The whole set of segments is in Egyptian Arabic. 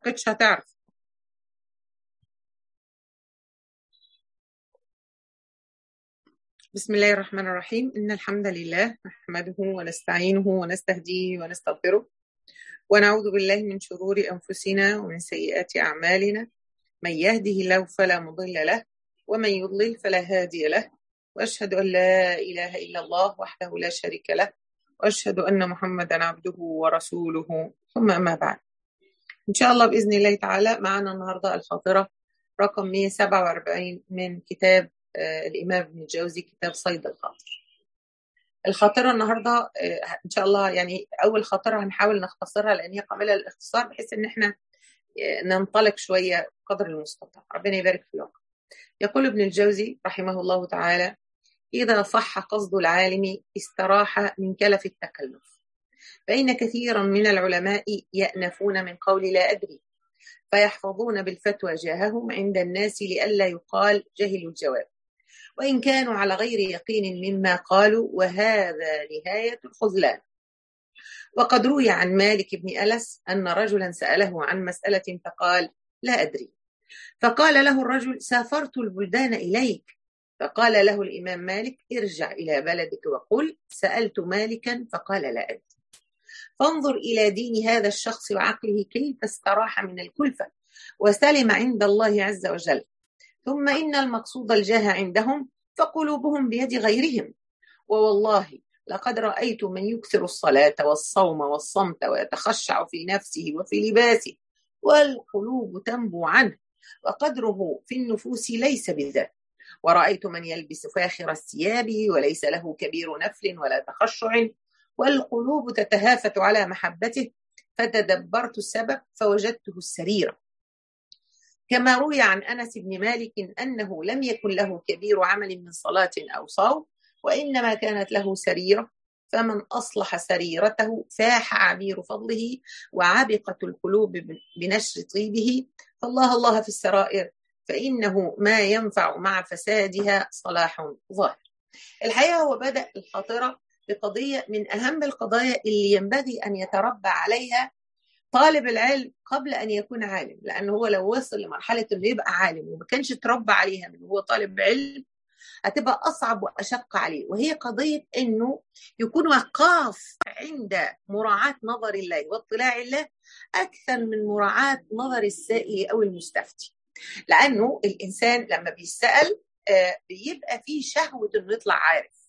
كنتش هتعرف بسم الله الرحمن الرحيم إن الحمد لله نحمده ونستعينه ونستهديه ونستغفره ونعوذ بالله من شرور أنفسنا ومن سيئات أعمالنا من يهده الله فلا مضل له ومن يضلل فلا هادي له وأشهد أن لا إله إلا الله وحده لا شريك له وأشهد أن محمدا عبده ورسوله ثم أما بعد إن شاء الله بإذن الله تعالى معنا النهاردة الخاطرة رقم 147 من كتاب الإمام ابن الجوزي كتاب صيد الخاطر الخاطرة النهاردة إن شاء الله يعني أول خاطرة هنحاول نختصرها لأن هي قابلة للاختصار بحيث إن إحنا ننطلق شوية قدر المستطاع ربنا يبارك في الوقت يقول ابن الجوزي رحمه الله تعالى إذا صح قصد العالم استراح من كلف التكلف فإن كثيرا من العلماء يأنفون من قول لا أدري فيحفظون بالفتوى جاههم عند الناس لئلا يقال جهلوا الجواب وإن كانوا على غير يقين مما قالوا وهذا نهاية الخذلان وقد روي عن مالك بن ألس أن رجلا سأله عن مسألة فقال لا أدري فقال له الرجل سافرت البلدان إليك فقال له الإمام مالك ارجع إلى بلدك وقل سألت مالكا فقال لا أدري فانظر إلى دين هذا الشخص وعقله كيف استراح من الكلفة وسلم عند الله عز وجل ثم إن المقصود الجاه عندهم فقلوبهم بيد غيرهم ووالله لقد رأيت من يكثر الصلاة والصوم والصمت ويتخشع في نفسه وفي لباسه والقلوب تنبو عنه وقدره في النفوس ليس بذات ورأيت من يلبس فاخر الثياب وليس له كبير نفل ولا تخشع والقلوب تتهافت على محبته فتدبرت السبب فوجدته السريرة كما روي عن أنس بن مالك أنه لم يكن له كبير عمل من صلاة أو صوم وإنما كانت له سريرة فمن أصلح سريرته فاح عبير فضله وعبقت القلوب بنشر طيبه فالله الله في السرائر فإنه ما ينفع مع فسادها صلاح ظاهر الحقيقة هو بدأ الخاطرة بقضية من أهم القضايا اللي ينبغي أن يتربى عليها طالب العلم قبل أن يكون عالم لأنه هو لو وصل لمرحلة أنه يبقى عالم وما كانش تربى عليها من هو طالب علم هتبقى أصعب وأشق عليه وهي قضية أنه يكون وقاف عند مراعاة نظر الله واطلاع الله أكثر من مراعاة نظر السائل أو المستفتي لأنه الإنسان لما بيسأل بيبقى فيه شهوة أنه يطلع عارف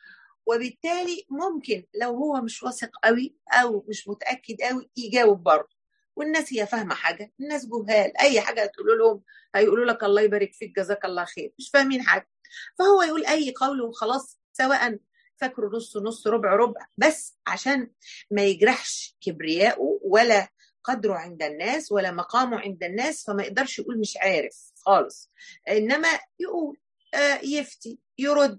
وبالتالي ممكن لو هو مش واثق قوي او مش متاكد قوي يجاوب برضه والناس هي فاهمه حاجه الناس جهال اي حاجه هتقول لهم هيقولوا لك الله يبارك فيك جزاك الله خير مش فاهمين حاجه فهو يقول اي قول وخلاص سواء فاكره نص نص ربع ربع بس عشان ما يجرحش كبرياءه ولا قدره عند الناس ولا مقامه عند الناس فما يقدرش يقول مش عارف خالص انما يقول آه يفتي يرد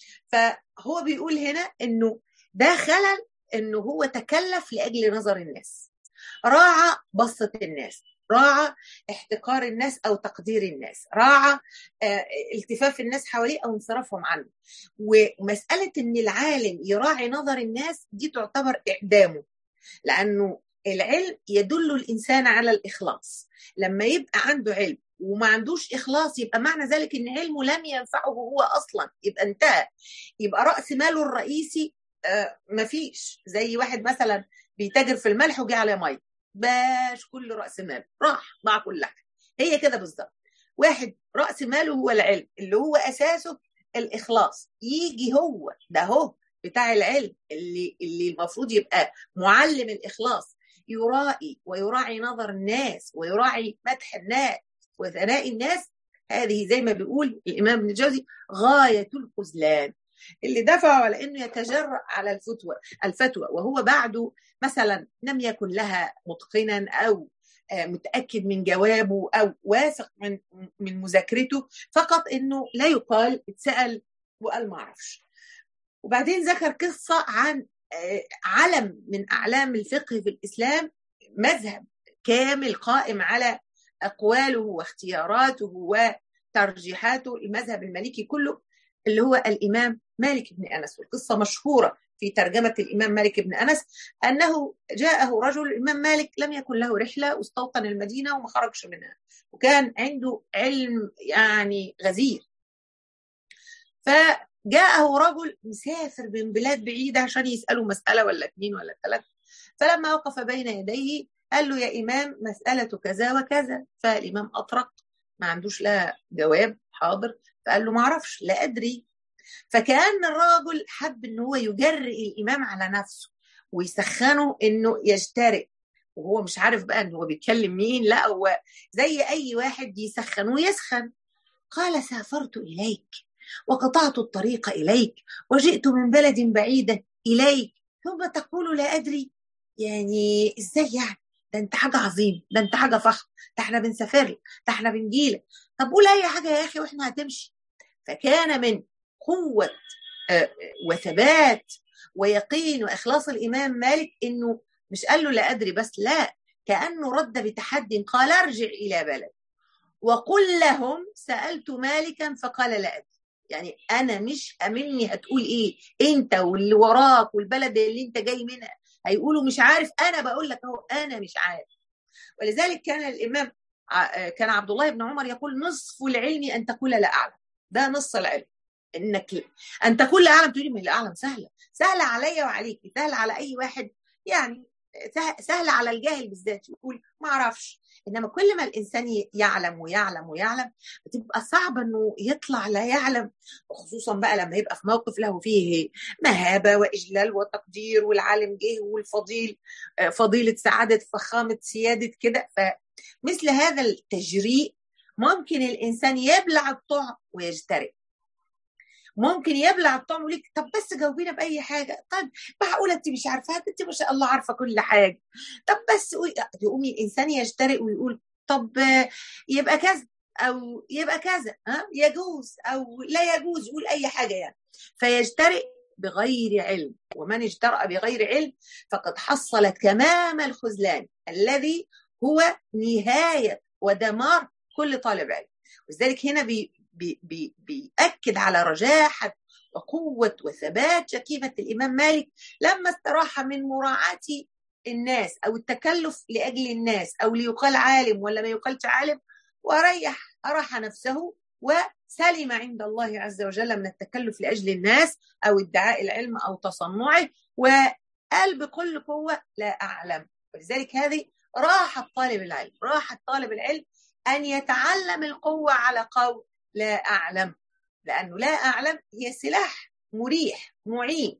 فهو بيقول هنا انه ده خلل انه هو تكلف لاجل نظر الناس راعى بصة الناس راعى احتقار الناس او تقدير الناس راعى اه التفاف الناس حواليه او انصرافهم عنه ومساله ان العالم يراعي نظر الناس دي تعتبر اعدامه لانه العلم يدل الانسان على الاخلاص لما يبقى عنده علم وما عندوش اخلاص يبقى معنى ذلك ان علمه لم ينفعه هو اصلا يبقى انتهى يبقى راس ماله الرئيسي آه مفيش زي واحد مثلا بيتاجر في الملح وجه عليه ميه باش كل راس ماله راح ضاع كل حاجه هي كده بالظبط واحد راس ماله هو العلم اللي هو اساسه الاخلاص يجي هو ده هو بتاع العلم اللي اللي المفروض يبقى معلم الاخلاص يراعي ويراعي نظر الناس ويراعي مدح الناس وثناء الناس هذه زي ما بيقول الامام ابن الجوزي غايه الخذلان اللي دفعه على انه يتجرأ على الفتوى الفتوى وهو بعده مثلا لم يكن لها متقنا او متاكد من جوابه او واثق من من مذاكرته فقط انه لا يقال اتسال وقال ما اعرفش وبعدين ذكر قصه عن علم من اعلام الفقه في الاسلام مذهب كامل قائم على اقواله واختياراته وترجيحاته المذهب المالكي كله اللي هو الامام مالك بن انس والقصه مشهوره في ترجمة الإمام مالك بن أنس أنه جاءه رجل الإمام مالك لم يكن له رحلة واستوطن المدينة وما خرجش منها وكان عنده علم يعني غزير فجاءه رجل مسافر من بلاد بعيدة عشان يسأله مسألة ولا اثنين ولا ثلاثة فلما وقف بين يديه قال له يا إمام مسألة كذا وكذا فالإمام أطرق ما عندوش لا جواب حاضر فقال له ما اعرفش لا أدري فكأن الراجل حب ان هو يجرئ الامام على نفسه ويسخنه انه يجترئ وهو مش عارف بقى ان هو بيتكلم مين لا هو زي اي واحد يسخن ويسخن قال سافرت اليك وقطعت الطريق اليك وجئت من بلد بعيده اليك ثم تقول لا ادري يعني ازاي يعني ده انت حاجه عظيمه ده انت حاجه فخم ده احنا بنسافر لك ده احنا بنجيلك طب قول اي حاجه يا اخي واحنا هتمشي فكان من قوة وثبات ويقين وإخلاص الإمام مالك إنه مش قال له لا أدري بس لا كأنه رد بتحدي قال ارجع إلى بلد وقل لهم سألت مالكا فقال لا أدري يعني أنا مش أمني هتقول إيه أنت واللي وراك والبلد اللي أنت جاي منها هيقولوا مش عارف أنا بقول لك أهو أنا مش عارف ولذلك كان الإمام كان عبد الله بن عمر يقول نصف العلم أن تقول لا أعلم ده نص العلم انك ان تكون لا اعلم تقولي ما لا اعلم سهله سهله عليا وعليك سهله على اي واحد يعني سهله على الجاهل بالذات يقول ما اعرفش انما كل ما الانسان يعلم ويعلم ويعلم بتبقى صعبه انه يطلع لا يعلم وخصوصا بقى لما يبقى في موقف له فيه مهابه واجلال وتقدير والعالم جه والفضيل فضيله سعاده فخامه سياده كده فمثل هذا التجريء ممكن الانسان يبلع الطعم ويجترئ ممكن يبلع الطعم ويقول لك طب بس جاوبينا باي حاجه طب معقوله انت مش عارفاها انت ما شاء الله عارفه كل حاجه طب بس يقوم الانسان يجترئ ويقول طب يبقى كذا او يبقى كذا ها يجوز او لا يجوز يقول اي حاجه يعني فيجترئ بغير علم ومن اجترأ بغير علم فقد حصل تمام الخذلان الذي هو نهايه ودمار كل طالب علم ولذلك هنا بي بي بي بيأكد على رجاحة وقوة وثبات شكيمة الإمام مالك لما استراح من مراعاة الناس أو التكلف لأجل الناس أو ليقال عالم ولا ما يقالش عالم وريح أراح نفسه وسلم عند الله عز وجل من التكلف لأجل الناس أو ادعاء العلم أو تصنعه وقال بكل قوة لا أعلم ولذلك هذه راحة طالب العلم راحة طالب العلم أن يتعلم القوة على قول لا أعلم لأنه لا أعلم هي سلاح مريح معين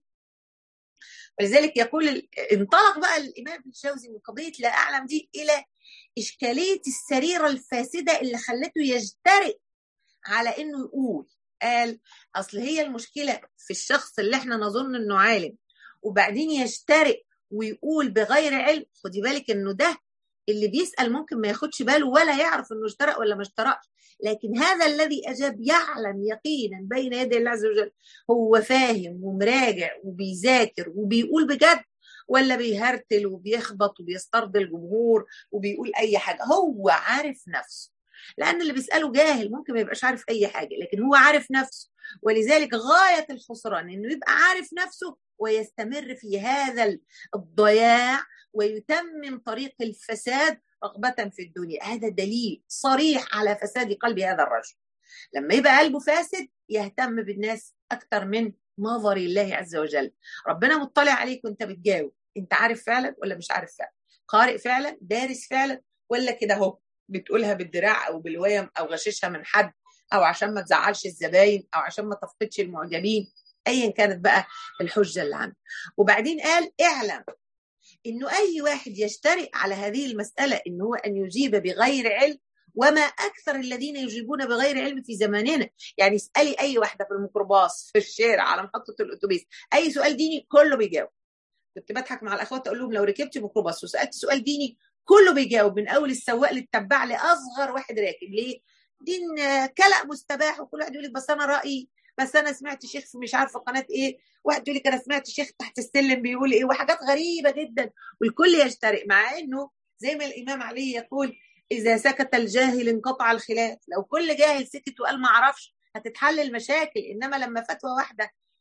ولذلك يقول انطلق بقى الإمام الجوزي من قضية لا أعلم دي إلى إشكالية السريرة الفاسدة اللي خلته يجترئ على إنه يقول قال أصل هي المشكلة في الشخص اللي احنا نظن إنه عالم وبعدين يجترئ ويقول بغير علم خدي بالك إنه ده اللي بيسأل ممكن ما ياخدش باله ولا يعرف انه اشترق ولا ما اشترقش لكن هذا الذي اجاب يعلم يقينا بين يدي الله عز وجل هو فاهم ومراجع وبيذاكر وبيقول بجد ولا بيهرتل وبيخبط وبيسترضي الجمهور وبيقول اي حاجه هو عارف نفسه لان اللي بيساله جاهل ممكن ما يبقاش عارف اي حاجه لكن هو عارف نفسه ولذلك غايه الخسران انه يبقى عارف نفسه ويستمر في هذا الضياع ويتمم طريق الفساد رغبة في الدنيا هذا دليل صريح على فساد قلب هذا الرجل لما يبقى قلبه فاسد يهتم بالناس أكثر من نظر الله عز وجل ربنا مطلع عليك وانت بتجاوب انت عارف فعلا ولا مش عارف فعلا قارئ فعلا دارس فعلا ولا كده اهو بتقولها بالدراع او بالويم او غششها من حد او عشان ما تزعلش الزباين او عشان ما تفقدش المعجبين ايا كانت بقى الحجه اللي عندك وبعدين قال اعلم انه اي واحد يشترئ على هذه المساله ان هو ان يجيب بغير علم وما اكثر الذين يجيبون بغير علم في زماننا يعني اسالي اي واحده في الميكروباص في الشارع على محطه الاتوبيس اي سؤال ديني كله بيجاوب كنت بضحك مع الاخوات اقول لهم لو ركبت ميكروباص وسالت سؤال ديني كله بيجاوب من اول السواق للتبع لاصغر واحد راكب ليه دين كلأ مستباح وكل واحد يقول لك بس انا رايي بس انا سمعت شيخ في مش عارفه قناه ايه واحد يقول لك انا سمعت شيخ تحت السلم بيقول ايه وحاجات غريبه جدا والكل يشترك مع انه زي ما الامام علي يقول اذا سكت الجاهل انقطع الخلاف لو كل جاهل سكت وقال ما اعرفش هتتحل المشاكل انما لما فتوى واحده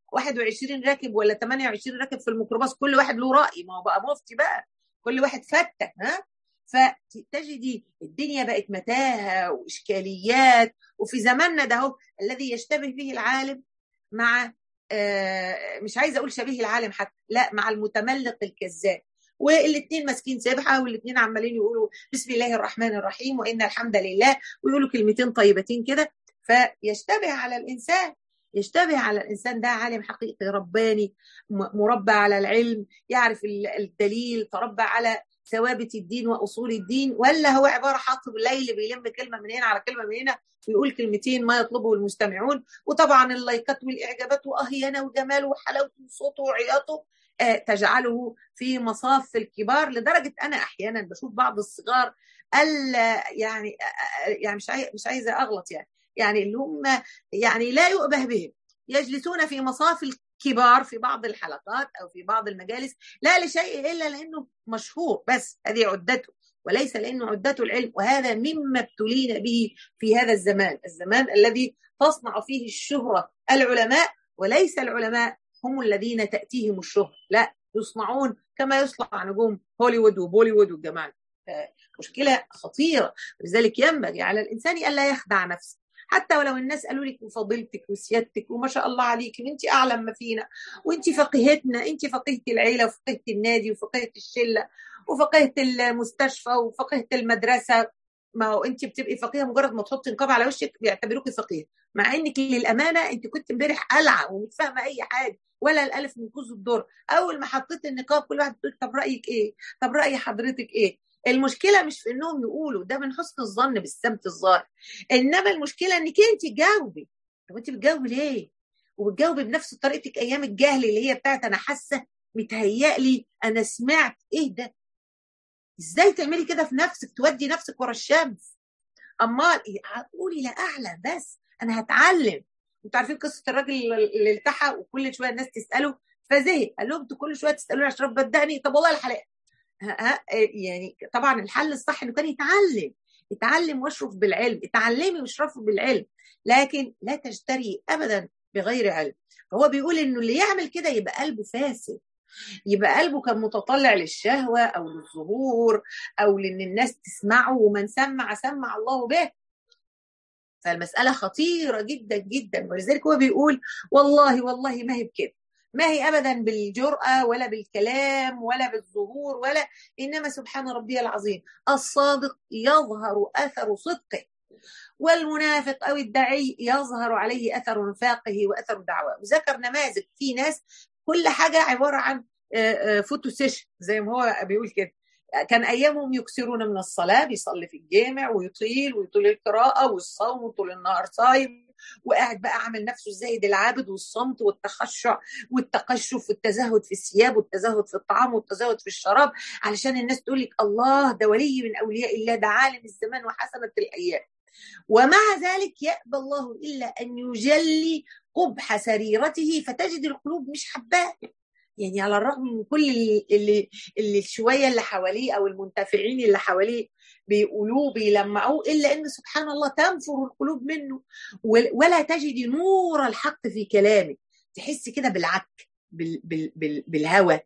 21 راكب ولا 28 راكب في الميكروباص كل واحد له راي ما هو بقى مفتي بقى كل واحد فتة ها فتجدي الدنيا بقت متاهه واشكاليات وفي زماننا ده هو الذي يشتبه به العالم مع آه مش عايزه اقول شبيه العالم حتى لا مع المتملق الكذاب والاثنين ماسكين سبحه والاثنين عمالين يقولوا بسم الله الرحمن الرحيم وان الحمد لله ويقولوا كلمتين طيبتين كده فيشتبه على الانسان يشتبه على الانسان ده عالم حقيقي رباني مربى على العلم يعرف الدليل تربى على ثوابت الدين واصول الدين ولا هو عباره حاطب الليل بيلم كلمه من هنا على كلمه من هنا ويقول كلمتين ما يطلبه المستمعون وطبعا اللايكات والاعجابات واهيانه وجماله وحلاوته وصوته وعياطه آه تجعله في مصاف الكبار لدرجه انا احيانا بشوف بعض الصغار الا يعني آه يعني مش عايز مش عايزه اغلط يعني يعني اللي هم يعني لا يؤبه بهم يجلسون في مصاف الكبار في بعض الحلقات او في بعض المجالس لا لشيء الا لانه مشهور بس هذه عدته وليس لانه عدته العلم وهذا مما ابتلينا به في هذا الزمان الزمان الذي تصنع فيه الشهره العلماء وليس العلماء هم الذين تاتيهم الشهره لا يصنعون كما يصنع نجوم هوليوود وبوليوود والجماعه مشكله خطيره لذلك ينبغي على الانسان الا يخدع نفسه حتى ولو الناس قالوا لك وفضيلتك وسيادتك وما شاء الله عليك انت اعلم ما فينا وانت فقيهتنا انت فقيهه العيله وفقيهه النادي وفقيهه الشله وفقيهه المستشفى وفقيهه المدرسه ما هو انت بتبقي فقيهه مجرد ما تحطي نقاب على وشك بيعتبروكي فقيه مع انك للامانه انت كنت امبارح قلعه ومش فاهمه اي حاجه ولا الالف من كوز الدور اول ما حطيت النقاب كل واحد بتقول طب رايك ايه طب راي حضرتك ايه المشكله مش في انهم يقولوا ده من حسن الظن بالسمت الظاهر انما المشكله انك انت تجاوبي طب انت بتجاوبي ليه وبتجاوبي بنفس طريقتك ايام الجهل اللي هي بتاعت انا حاسه متهيألي انا سمعت ايه ده ازاي تعملي كده في نفسك تودي نفسك ورا الشمس امال قولي لا اعلم بس انا هتعلم انتوا عارفين قصه الراجل اللي التحى وكل شويه الناس تساله فزهق قال لهم انتوا كل شويه تسالوني عشان بدأني طب والله الحلقه يعني طبعا الحل الصح انه كان يتعلم يتعلم واشرف بالعلم اتعلمي واشرفي بالعلم لكن لا تجتري ابدا بغير علم فهو بيقول انه اللي يعمل كده يبقى قلبه فاسد يبقى قلبه كان متطلع للشهوه او للظهور او لان الناس تسمعه ومن سمع سمع الله به فالمساله خطيره جدا جدا ولذلك هو بيقول والله والله ما هي بكده ما هي ابدا بالجرأه ولا بالكلام ولا بالظهور ولا انما سبحان ربي العظيم الصادق يظهر اثر صدقه والمنافق او الداعي يظهر عليه اثر نفاقه واثر دعواه وذكر نماذج في ناس كل حاجه عباره عن فوتو سيشن زي ما هو بيقول كده كان ايامهم يكثرون من الصلاه بيصلي في الجامع ويطيل ويطيل القراءه والصوم وطول النهار صايم وقاعد بقى عامل نفسه الزاهد العابد والصمت والتخشع والتقشف والتزهد في الثياب والتزهد في الطعام والتزهد في الشراب علشان الناس تقول لك الله ده ولي من اولياء الله ده عالم الزمان وحسنه الايام ومع ذلك يأبى الله إلا أن يجلي قبح سريرته فتجد القلوب مش حباه يعني على الرغم من كل اللي, اللي شوية اللي حواليه أو المنتفعين اللي حواليه بيقولوه بيلمعوه إلا أن سبحان الله تنفر القلوب منه ولا تجد نور الحق في كلامه تحس كده بالعك بال بال بال بالهوى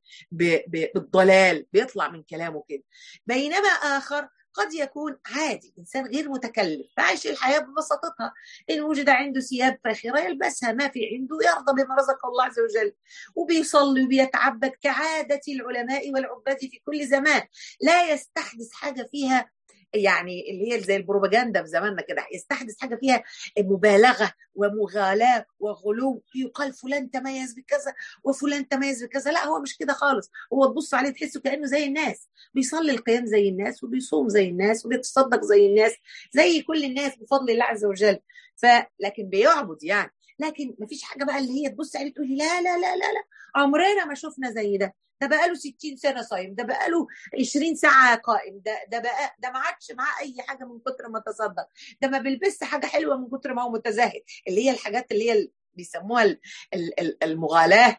بالضلال بيطلع من كلامه كده بينما آخر قد يكون عادي انسان غير متكلف فعايش الحياه ببساطتها ان وجد عنده ثياب فاخره يلبسها ما في عنده يرضى بما رزقه الله عز وجل وبيصلي وبيتعبد كعاده العلماء والعباد في كل زمان لا يستحدث حاجه فيها يعني اللي هي زي البروباجندا في زماننا كده يستحدث حاجه فيها مبالغه ومغالاه وغلو يقال فلان تميز بكذا وفلان تميز بكذا لا هو مش كده خالص هو تبص عليه تحسه كانه زي الناس بيصلي القيام زي الناس وبيصوم زي الناس وبيتصدق زي الناس زي كل الناس بفضل الله عز وجل فلكن بيعبد يعني لكن ما فيش حاجه بقى اللي هي تبص عليه تقولي لا لا لا لا لا عمرنا ما شفنا زي ده ده بقاله 60 سنه صايم ده بقاله 20 ساعه قائم ده ده بقى ده ما عادش معاه اي حاجه من كتر ما تصدق ده ما بيلبسش حاجه حلوه من كتر ما هو متزاهد اللي هي الحاجات اللي هي بيسموها المغالاه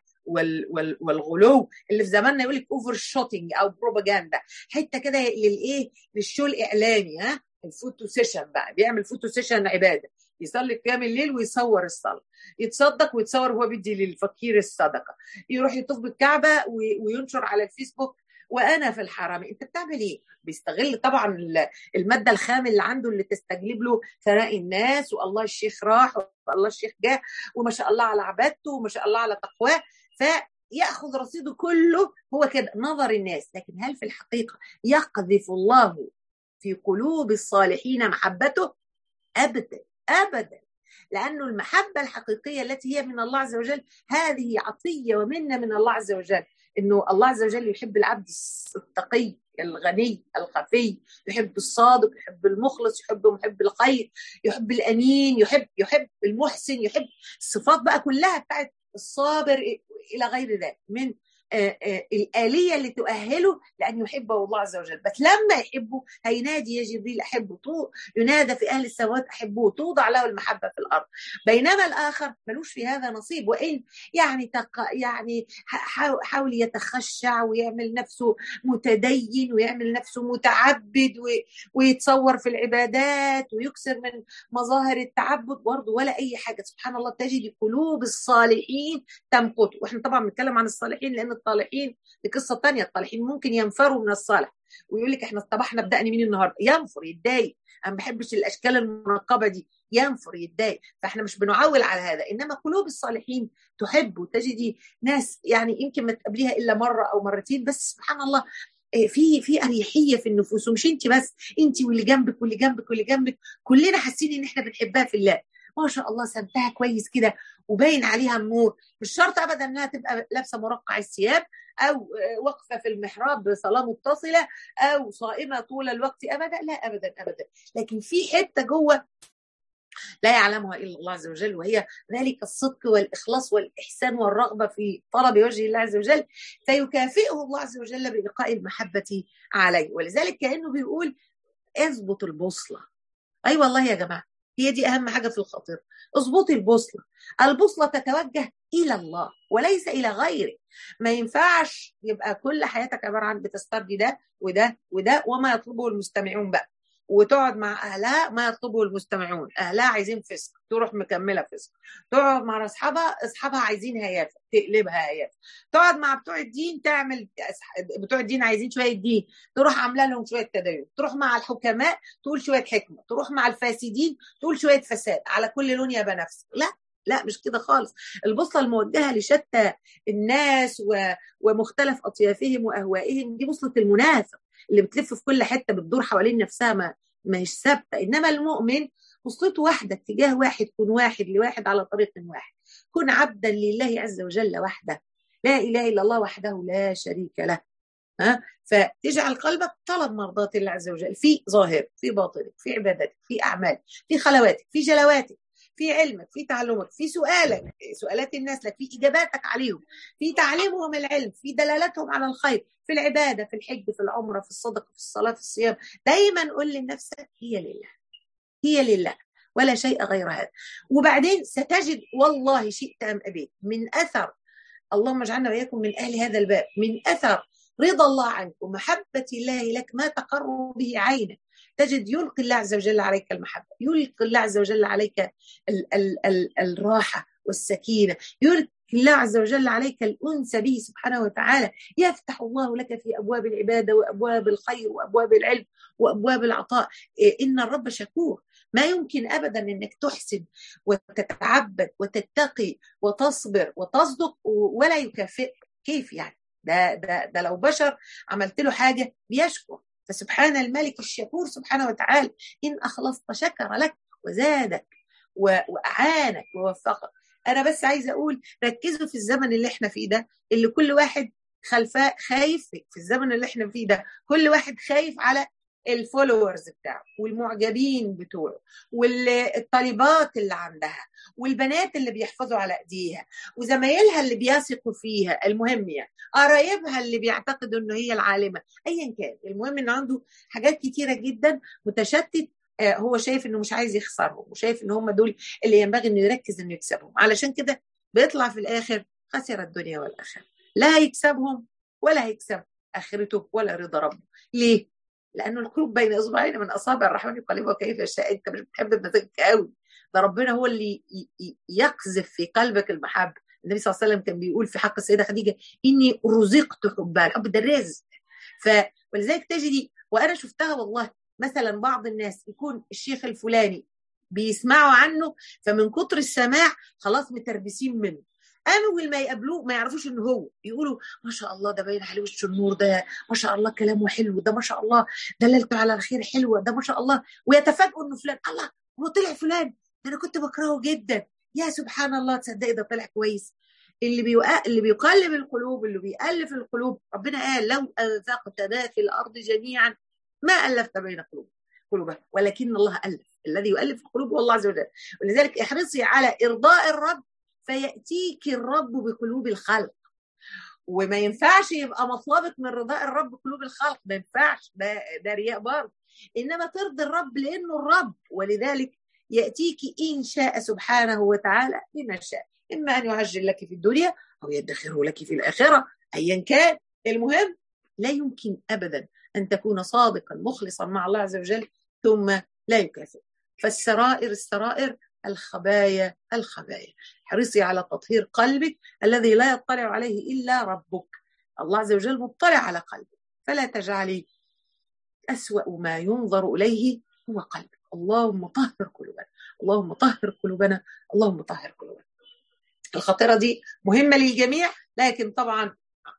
والغلو اللي في زماننا يقول لك اوفر شوتنج او بروباجندا حته كده للايه للشو الاعلامي ها الفوتو سيشن بقى بيعمل فوتو سيشن عباده يصلي قيام الليل ويصور الصلاه يتصدق ويتصور وهو بيدي للفقير الصدقه يروح يطوف بالكعبه وينشر على الفيسبوك وانا في الحرم انت بتعمل ايه بيستغل طبعا الماده الخام اللي عنده اللي تستجلب له ثناء الناس والله الشيخ راح والله الشيخ جه وما شاء الله على عبادته وما شاء الله على تقواه فياخذ رصيده كله هو كده نظر الناس لكن هل في الحقيقه يقذف الله في قلوب الصالحين محبته ابدا ابدا لانه المحبه الحقيقيه التي هي من الله عز وجل هذه عطيه ومنه من الله عز وجل انه الله عز وجل يحب العبد التقي الغني الخفي يحب الصادق يحب المخلص يحب محب الخير يحب الامين يحب يحب المحسن يحب الصفات بقى كلها بتاعت الصابر الى غير ذلك من الآلية اللي تؤهله لأن يحبه الله عز وجل بس لما يحبه هينادي يا جبريل أحبه ينادى في أهل السماوات أحبوه توضع له المحبة في الأرض بينما الآخر ملوش في هذا نصيب وإن يعني تق... يعني حاول يتخشع ويعمل نفسه متدين ويعمل نفسه متعبد و... ويتصور في العبادات ويكسر من مظاهر التعبد برضه ولا أي حاجة سبحان الله تجد قلوب الصالحين تمقت واحنا طبعا بنتكلم عن الصالحين لأن الطالحين دي قصه ثانيه الطالحين ممكن ينفروا من الصالح ويقول لك احنا طب احنا بدأنا مين النهارده ينفر يتضايق انا ما بحبش الاشكال المنقبه دي ينفر يتضايق فاحنا مش بنعول على هذا انما قلوب الصالحين تحب وتجدي ناس يعني يمكن ما تقابليها الا مره او مرتين بس سبحان الله في في اريحيه في النفوس ومش انت بس انت واللي جنبك واللي جنبك واللي جنبك كلنا حاسين ان احنا بنحبها في الله ما شاء الله سمتها كويس كده وباين عليها النور مش شرط ابدا انها تبقى لابسه مرقع الثياب او واقفه في المحراب بصلاه متصله او صائمه طول الوقت ابدا لا ابدا ابدا لكن في حته جوه لا يعلمها الا الله عز وجل وهي ذلك الصدق والاخلاص والاحسان والرغبه في طلب وجه الله عز وجل فيكافئه الله عز وجل بالقاء المحبه عليه ولذلك كانه بيقول اضبط البوصله اي أيوة والله يا جماعه هي دي اهم حاجه في الخطير اظبطي البوصله البوصله تتوجه الى الله وليس الى غيره ما ينفعش يبقى كل حياتك عباره عن بتسترضي ده وده وده وما يطلبه المستمعون بقى وتقعد مع اهلها ما يطلبه المستمعون اهلها عايزين فسق تروح مكمله فسق تقعد مع اصحابها اصحابها عايزين هيافه تقلبها هيافه تقعد مع بتوع الدين تعمل بتوع الدين عايزين شويه دين تروح عامله لهم شويه تدين تروح مع الحكماء تقول شويه حكمه تروح مع الفاسدين تقول شويه فساد على كل لون يا بنفسك لا لا مش كده خالص البوصله الموجهه لشتى الناس و... ومختلف اطيافهم واهوائهم دي بوصله المنافق اللي بتلف في كل حته بتدور حوالين نفسها ما مش ثابته انما المؤمن وصلته واحده اتجاه واحد كن واحد لواحد على طريق واحد كن عبدا لله عز وجل وحده لا اله الا الله وحده لا شريك له ها فتجعل قلبك طلب مرضات الله عز وجل في ظاهر في باطنك في عبادتك في اعمال في خلواتك في جلواتك في علمك في تعلمك في سؤالك سؤالات الناس لك في اجاباتك عليهم في تعليمهم العلم في دلالتهم على الخير في العباده في الحج في العمره في الصدقه في الصلاه في الصيام دايما قل لنفسك هي لله هي لله ولا شيء غير هذا وبعدين ستجد والله شئت ام ابيت من اثر اللهم اجعلنا واياكم من اهل هذا الباب من اثر رضا الله عنك ومحبه الله لك ما تقر به عينك تجد يلقي الله عز وجل عليك المحبة يلقي الله عز وجل عليك ال ال ال الراحة والسكينة يلقي الله عز وجل عليك الأنس به سبحانه وتعالى يفتح الله لك في أبواب العبادة وأبواب الخير وأبواب العلم وأبواب العطاء إن الرب شكور ما يمكن أبدا أنك تحسن وتتعبد وتتقي وتصبر وتصدق ولا يكافئ كيف يعني ده ده ده لو بشر عملت له حاجه بيشكر فسبحان الملك الشكور سبحانه وتعالى إن أخلصت شكر لك وزادك وأعانك ووفقك أنا بس عايزة أقول ركزوا في الزمن اللي احنا فيه ده اللي كل واحد خلفاء خايف في الزمن اللي احنا فيه ده كل واحد خايف على الفولورز بتاعه والمعجبين بتوعه والطالبات اللي عندها والبنات اللي بيحفظوا على ايديها وزمايلها اللي بيثقوا فيها المهم يعني قرايبها اللي بيعتقدوا انه هي العالمه ايا كان المهم انه عنده حاجات كتيره جدا متشتت هو شايف انه مش عايز يخسرهم وشايف ان هم دول اللي ينبغي انه يركز انه يكسبهم علشان كده بيطلع في الاخر خسر الدنيا والاخره لا هيكسبهم ولا هيكسب اخرته ولا رضا ربه ليه لانه القلوب بين اصبعين من اصابع الرحمن يقلبها كيف يشاء انت مش بتحب مزاجك قوي ده ربنا هو اللي يقذف في قلبك المحبه النبي صلى الله عليه وسلم كان بيقول في حق السيده خديجه اني رزقت حبها الحب ده رزق ف ولذلك تجدي وانا شفتها والله مثلا بعض الناس يكون الشيخ الفلاني بيسمعوا عنه فمن كتر السماع خلاص متربسين منه اول ما يقابلوه ما يعرفوش انه هو يقولوا ما شاء الله ده باين عليه وش النور ده ما شاء الله كلامه حلو ده ما شاء الله دلالته على الخير حلوه ده ما شاء الله ويتفاجئوا انه فلان الله هو طلع فلان ده انا كنت بكرهه جدا يا سبحان الله تصدقي ده طلع كويس اللي بيوق... اللي بيقلب القلوب اللي بيألف القلوب ربنا قال لو أنفقت ما في الأرض جميعا ما ألفت بين قلوب قلوبها ولكن الله ألف الذي يؤلف القلوب هو الله عز وجل ولذلك احرصي على إرضاء الرب فيأتيك الرب بقلوب الخلق وما ينفعش يبقى مطلبك من رضاء الرب قلوب الخلق ما ينفعش ده, ده رياء برضه انما ترضي الرب لانه الرب ولذلك ياتيك ان شاء سبحانه وتعالى بما شاء اما ان يعجل لك في الدنيا او يدخره لك في الاخره ايا كان المهم لا يمكن ابدا ان تكون صادقا مخلصا مع الله عز وجل ثم لا يكافئ فالسرائر السرائر الخبايا الخبايا حرصي على تطهير قلبك الذي لا يطلع عليه الا ربك الله عز وجل مطلع على قلبك فلا تجعلي اسوا ما ينظر اليه هو قلبك اللهم طهر قلوبنا اللهم طهر قلوبنا اللهم طهر قلوبنا الخطيره دي مهمه للجميع لكن طبعا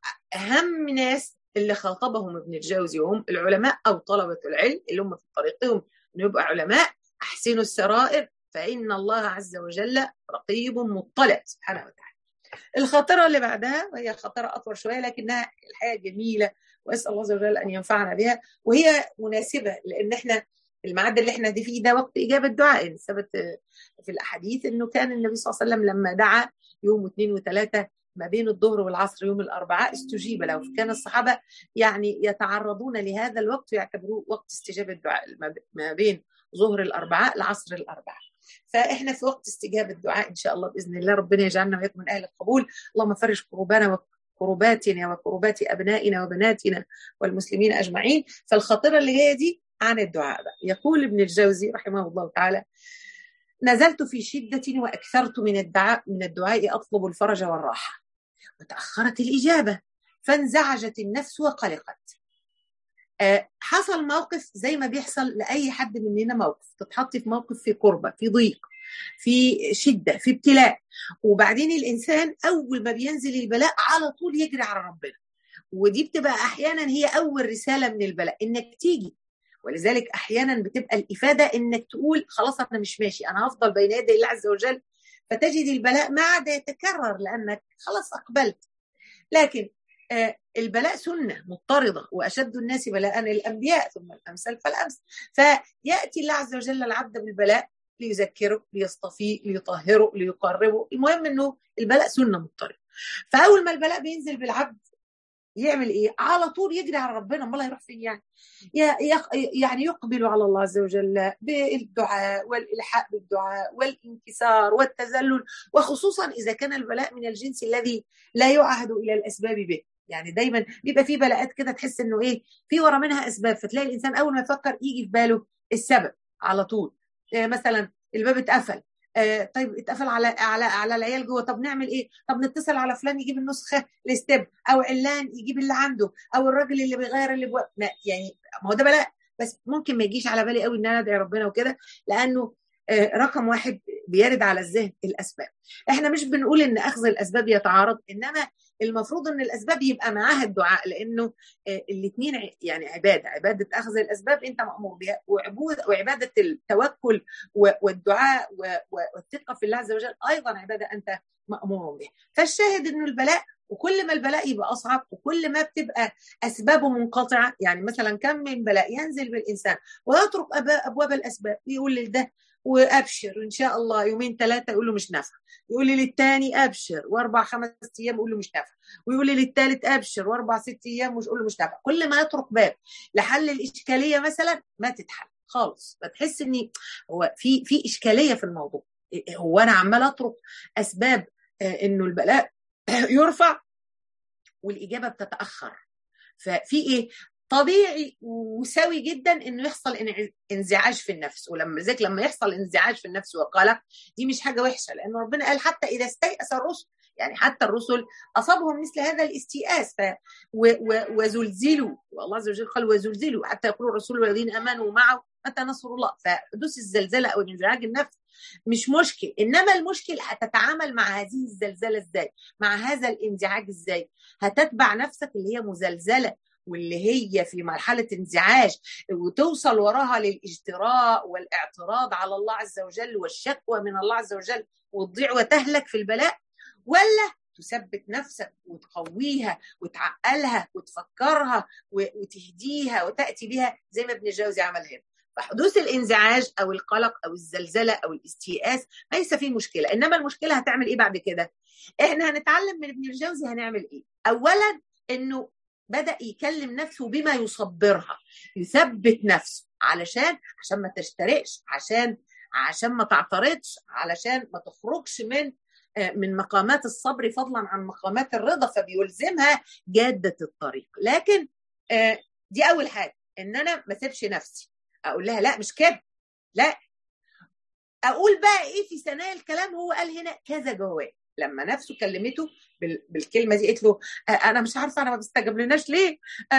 اهم ناس اللي خاطبهم ابن الجوزي وهم العلماء او طلبه العلم اللي هم في طريقهم انه يبقى علماء احسنوا السرائر فان الله عز وجل رقيب مطلع سبحانه وتعالى. الخاطره اللي بعدها وهي خاطره اطول شويه لكنها الحقيقه جميله واسال الله عز وجل ان ينفعنا بها وهي مناسبه لان احنا الميعاد اللي احنا دي فيه ده وقت اجابه دعاء ثبت في الاحاديث انه كان النبي صلى الله عليه وسلم لما دعا يوم اثنين وثلاثه ما بين الظهر والعصر يوم الاربعاء استجيب له كان الصحابه يعني يتعرضون لهذا الوقت ويعتبروه وقت استجابه الدعاء ما بين ظهر الاربعاء لعصر الاربعاء فاحنا في وقت استجابه الدعاء ان شاء الله باذن الله ربنا يجعلنا وياكم من اهل القبول اللهم فرج كروبنا وكروباتنا وكروبات ابنائنا وبناتنا والمسلمين اجمعين فالخطيره اللي جايه دي عن الدعاء بقى يقول ابن الجوزي رحمه الله تعالى نزلت في شدة وأكثرت من الدعاء من الدعاء أطلب الفرج والراحة وتأخرت الإجابة فانزعجت النفس وقلقت أه حصل موقف زي ما بيحصل لأي حد مننا موقف تتحطي في موقف في كربة في ضيق في شدة في ابتلاء وبعدين الإنسان أول ما بينزل البلاء على طول يجري على ربنا ودي بتبقى أحيانا هي أول رسالة من البلاء إنك تيجي ولذلك احيانا بتبقى الافاده انك تقول خلاص انا مش ماشي انا هفضل بين يدي الله عز وجل فتجد البلاء ما عاد يتكرر لانك خلاص اقبلت لكن آه البلاء سنه مضطرده واشد الناس بلاء الانبياء ثم الامثال فالامثل فياتي الله عز وجل العبد بالبلاء ليذكره ليصطفيه ليطهره ليقربه المهم انه البلاء سنه مضطرده فاول ما البلاء بينزل بالعبد يعمل ايه؟ على طول يجري على ربنا امال هيروح فين يعني؟ يعني يقبل على الله عز وجل بالدعاء والالحاح بالدعاء والانكسار والتذلل وخصوصا اذا كان البلاء من الجنس الذي لا يعهد الى الاسباب به، يعني دايما بيبقى في بلاءات كده تحس انه ايه؟ في ورا منها اسباب فتلاقي الانسان اول ما يفكر يجي في باله السبب على طول. إيه مثلا الباب اتقفل آه طيب اتقفل على على على العيال جوه طب نعمل ايه؟ طب نتصل على فلان يجيب النسخه الاستب او علان يجيب اللي عنده او الراجل اللي بيغير اللي بوقت يعني ما هو ده بلاء بس ممكن ما يجيش على بالي قوي ان انا ادعي ربنا وكده لانه آه رقم واحد بيرد على الذهن الاسباب احنا مش بنقول ان اخذ الاسباب يتعارض انما المفروض ان الاسباب يبقى معاها الدعاء لانه آه الاثنين يعني عباده عباده اخذ الاسباب انت مامور بها وعباده التوكل والدعاء والثقه في الله عز وجل ايضا عباده انت مامور بها فالشاهد انه البلاء وكل ما البلاء يبقى اصعب وكل ما بتبقى اسبابه منقطعه يعني مثلا كم من بلاء ينزل بالانسان ويترك ابواب الاسباب يقول لده وابشر ان شاء الله يومين ثلاثه يقول له مش نافع يقول لي للثاني ابشر واربع خمس ايام يقول له مش نافع ويقول لي للثالث ابشر واربع ست ايام ويقول له مش نافع كل ما يترك باب لحل الاشكاليه مثلا ما تتحل خالص فتحس ان هو في في اشكاليه في الموضوع هو انا عمال اترك اسباب انه البلاء يرفع والاجابه بتتاخر ففي ايه طبيعي وسوي جدا انه يحصل انزعاج في النفس ولما ذلك لما يحصل انزعاج في النفس وقلق دي مش حاجه وحشه لان ربنا قال حتى اذا استيأس الرسل يعني حتى الرسل اصابهم مثل هذا الاستيئاس ف و و وزلزلوا والله عز وجل قال وزلزلوا حتى يقول الرسول والذين امنوا معه متى نصر الله فحدوث الزلزله او انزعاج النفس مش مشكل انما المشكل هتتعامل مع هذه الزلزله ازاي مع هذا الانزعاج ازاي هتتبع نفسك اللي هي مزلزله واللي هي في مرحله انزعاج وتوصل وراها للاجتراء والاعتراض على الله عز وجل والشكوى من الله عز وجل وتضيع وتهلك في البلاء ولا تثبت نفسك وتقويها وتعقلها وتفكرها وتهديها وتاتي بها زي ما ابن الجوزي عمل هنا فحدوث الانزعاج او القلق او الزلزله او الاستيئاس ليس فيه مشكله انما المشكله هتعمل ايه بعد كده احنا هنتعلم من ابن الجوزي هنعمل ايه اولا انه بدا يكلم نفسه بما يصبرها يثبت نفسه علشان عشان ما تشترقش عشان عشان ما تعترضش علشان ما تخرجش من من مقامات الصبر فضلا عن مقامات الرضا فبيلزمها جاده الطريق لكن دي اول حاجه ان انا ما اسيبش نفسي اقول لها لا مش كده لا اقول بقى ايه في ثنايا الكلام هو قال هنا كذا جواب لما نفسه كلمته بالكلمه دي قالت له انا مش عارفه انا ما بستجابلناش ليه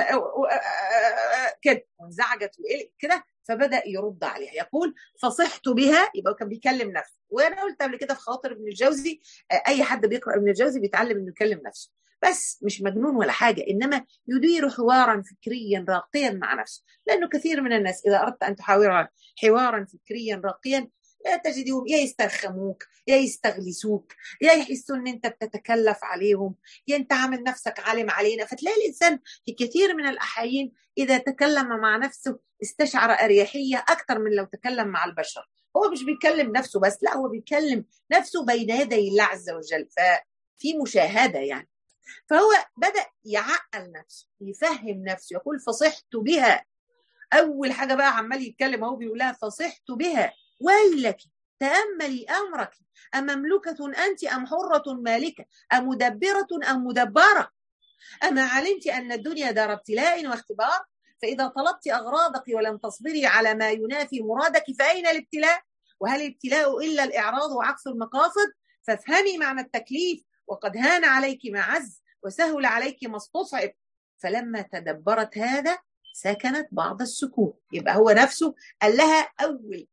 كده وانزعجت كده فبدا يرد عليها يقول فصحت بها يبقى كان بيكلم نفسه وانا قلت قبل كده في خاطر ابن الجوزي اي حد بيقرا ابن الجوزي بيتعلم انه يكلم نفسه بس مش مجنون ولا حاجة إنما يدير حوارا فكريا راقيا مع نفسه لأنه كثير من الناس إذا أردت أن تحاور حوارا فكريا راقيا تجدهم يا يسترخموك يا يستغلسوك يا يحسوا ان انت بتتكلف عليهم يا انت عامل نفسك عالم علينا فتلاقي الانسان في كثير من الاحايين اذا تكلم مع نفسه استشعر اريحيه اكثر من لو تكلم مع البشر هو مش بيكلم نفسه بس لا هو بيكلم نفسه بين يدي الله عز وجل ففي مشاهده يعني فهو بدا يعقل نفسه يفهم نفسه يقول فصحت بها اول حاجه بقى عمال يتكلم اهو بيقول لها فصحت بها ويلك تأملي أمرك أمملوكة أنت أم حرة مالكة أمدبرة أم مدبرة أما علمت أن الدنيا دار ابتلاء واختبار فإذا طلبت أغراضك ولم تصبري على ما ينافي مرادك فأين الابتلاء وهل الابتلاء إلا الإعراض وعكس المقاصد فافهمي معنى التكليف وقد هان عليك ما عز وسهل عليك ما استصعب فلما تدبرت هذا سكنت بعض السكون يبقى هو نفسه قال لها أول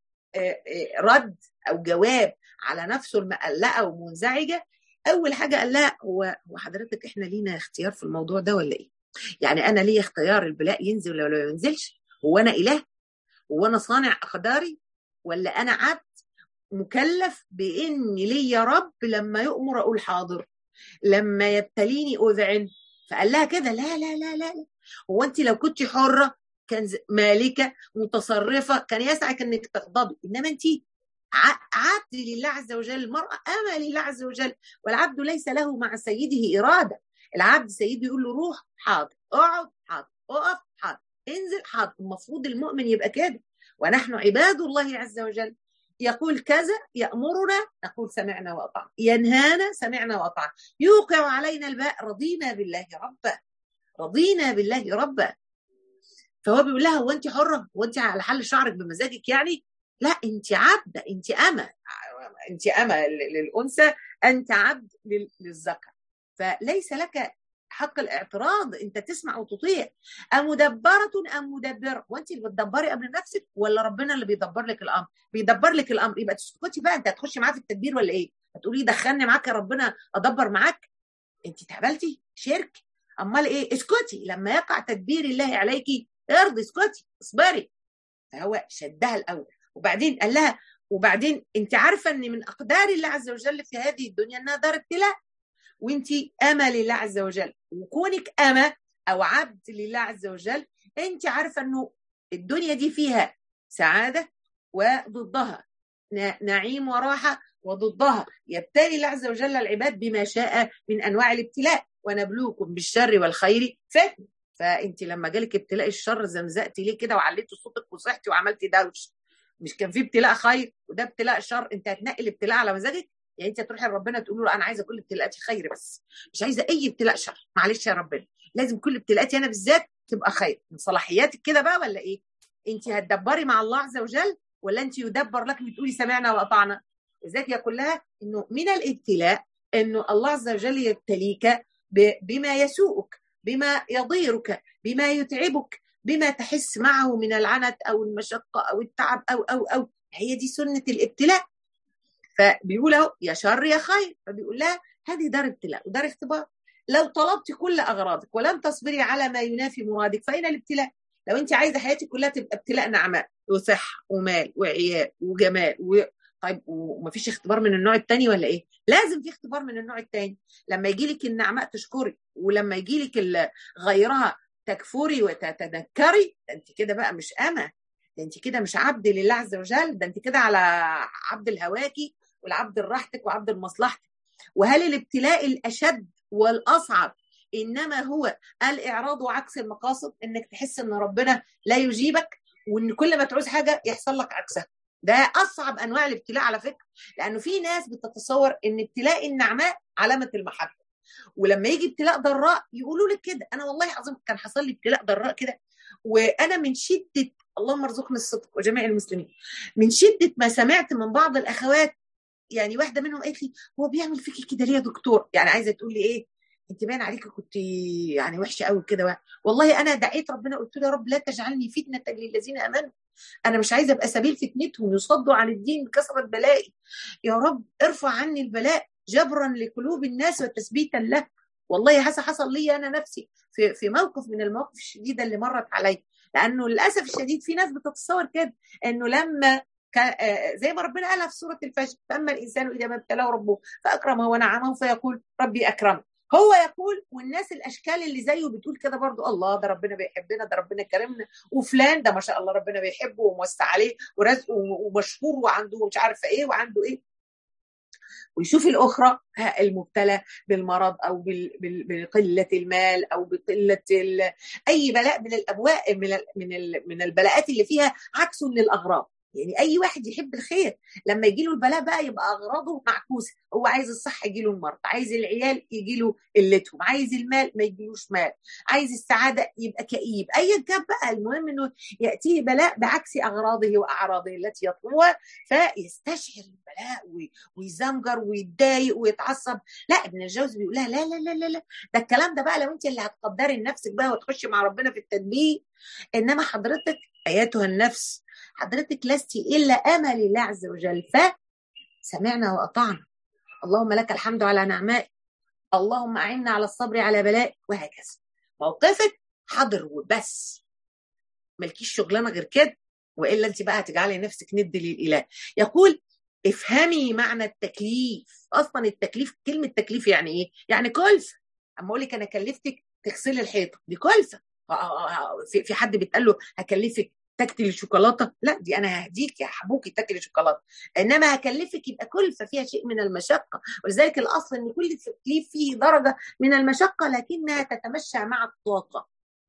رد او جواب على نفسه المقلقه ومنزعجه اول حاجه قال لها هو حضرتك احنا لينا اختيار في الموضوع ده ولا ايه؟ يعني انا ليا اختيار البلاء ينزل ولا ما ينزلش؟ هو انا اله؟ هو انا صانع اقداري؟ ولا انا عبد مكلف بان ليا رب لما يؤمر اقول حاضر لما يبتليني اذعن فقال لها كده لا لا لا لا هو انت لو كنت حره كان مالكه متصرفه كان يسعك انك تغضبي انما انت عبد لله عز وجل المراه اما لله عز وجل والعبد ليس له مع سيده اراده العبد سيده يقول له روح حاضر اقعد حاضر اقف حاضر انزل حاضر المفروض المؤمن يبقى كده ونحن عباد الله عز وجل يقول كذا يأمرنا نقول سمعنا وأطعنا ينهانا سمعنا وأطعنا يوقع علينا الباء رضينا بالله ربا رضينا بالله ربا فهو بيقول لها هو انت حره هو انت على حل شعرك بمزاجك يعني لا انت عبده انت امه انت امه للانثى انت عبد للذكر فليس لك حق الاعتراض انت تسمع وتطيع امدبره ام مدبره وانت اللي بتدبري امر نفسك ولا ربنا اللي بيدبر لك الامر بيدبر لك الامر يبقى تسكتي بقى انت هتخشي معاه في التدبير ولا ايه هتقولي دخلني معاك يا ربنا ادبر معاك انت اتهبلتي شرك امال ايه اسكتي لما يقع تدبير الله عليكي ارضي اسكتي اصبري فهو شدها الاول وبعدين قال لها وبعدين انت عارفه ان من اقدار الله عز وجل في هذه الدنيا انها دار ابتلاء وانت امه لله عز وجل وكونك امه او عبد لله عز وجل انت عارفه انه الدنيا دي فيها سعاده وضدها نعيم وراحه وضدها يبتلي الله عز وجل العباد بما شاء من انواع الابتلاء ونبلوكم بالشر والخير فتنه فانت لما جالك ابتلاء الشر زمزقتي ليه كده وعليتي صوتك وصحتي وعملتي دوش مش كان في ابتلاء خير وده ابتلاء شر انت هتنقي الابتلاء على مزاجك يعني انت تروحي لربنا تقول له انا عايزه كل ابتلاءاتي خير بس مش عايزه اي ابتلاء شر معلش يا ربنا لازم كل ابتلاءاتي انا بالذات تبقى خير من صلاحياتك كده بقى ولا ايه انت هتدبري مع الله عز وجل ولا انت يدبر لك بتقولي سمعنا واطعنا لذلك يقول لها انه من الابتلاء انه الله عز وجل يبتليك بما يسوءك بما يضيرك بما يتعبك بما تحس معه من العنت او المشقه او التعب او او او هي دي سنه الابتلاء فبيقول اهو يا شر يا خير فبيقول لها هذه دار ابتلاء ودار اختبار لو طلبت كل اغراضك ولم تصبري على ما ينافي مرادك فاين الابتلاء لو انت عايزه حياتك كلها تبقى ابتلاء نعماء وصحه ومال وعيال وجمال و... طيب ومفيش اختبار من النوع الثاني ولا ايه؟ لازم في اختبار من النوع الثاني لما يجي لك النعماء تشكري ولما يجي لك غيرها تكفري وتتذكري ده انت كده بقى مش امه ده انت كده مش عبد لله عز وجل ده انت كده على عبد الهواكي والعبد لراحتك وعبد لمصلحتك وهل الابتلاء الاشد والاصعب انما هو الاعراض وعكس المقاصد انك تحس ان ربنا لا يجيبك وان كل ما تعوز حاجه يحصل لك عكسها ده اصعب انواع الابتلاء على فكره لانه في ناس بتتصور ان ابتلاء النعماء علامه المحبه ولما يجي ابتلاء ضراء يقولوا لك كده انا والله العظيم كان حصل لي ابتلاء ضراء كده وانا من شده اللهم ارزقنا الصدق وجميع المسلمين من شده ما سمعت من بعض الاخوات يعني واحده منهم قالت لي هو بيعمل فيكي كده ليه يا دكتور يعني عايزه تقول لي ايه انت باين عليكي كنت يعني وحشه قوي كده والله انا دعيت ربنا قلت له يا رب لا تجعلني فتنه للذين امنوا انا مش عايزه ابقى سبيل فتنتهم يصدوا عن الدين بكثره بلائي يا رب ارفع عني البلاء جبرا لقلوب الناس وتثبيتا له والله هذا حصل لي انا نفسي في في موقف من المواقف الشديده اللي مرت علي لانه للاسف الشديد في ناس بتتصور كده انه لما زي ما ربنا قالها في سوره الفجر فاما الانسان اذا ما ابتلاه ربه فاكرمه ونعمه فيقول ربي اكرمه هو يقول والناس الاشكال اللي زيه بتقول كده برضو الله ده ربنا بيحبنا ده ربنا كرمنا وفلان ده ما شاء الله ربنا بيحبه وموسع عليه ورزقه ومشهور وعنده مش عارفه ايه وعنده ايه ويشوف الاخرى المبتلى بالمرض او بقله المال او بقله اي بلاء من الابواء من من من البلاءات اللي فيها عكس للاغراض يعني اي واحد يحب الخير لما يجي له البلاء بقى يبقى اغراضه معكوسه هو عايز الصحه يجي له المرض عايز العيال يجي له قلتهم عايز المال ما يجيلوش مال عايز السعاده يبقى كئيب ايا كان بقى المهم انه ياتيه بلاء بعكس اغراضه واعراضه التي يطلبها فيستشعر البلاء ويزمجر ويتضايق ويتعصب لا ابن الجوزي بيقول لها لا لا لا لا لا ده الكلام ده بقى لو انت اللي هتقدري لنفسك بقى وتخشي مع ربنا في التدبير انما حضرتك اياتها النفس حضرتك لست الا امل الله عز وجل فسمعنا واطعنا اللهم لك الحمد على نعمائك اللهم اعنا على الصبر على بلائك وهكذا موقفك حاضر وبس مالكيش شغلانه غير كده والا انت بقى هتجعلي نفسك ند للاله يقول افهمي معنى التكليف اصلا التكليف كلمه تكليف يعني ايه يعني كلفه اما اقول لك انا كلفتك تغسلي الحيطه دي كلفه في حد بيتقال له هكلفك تاكلي الشوكولاته لا دي انا ههديك يا حبوكي تاكلي شوكولاته انما هكلفك يبقى كلفه فيها شيء من المشقه ولذلك الاصل ان كل تكليف فيه درجه من المشقه لكنها تتمشى مع الطاقه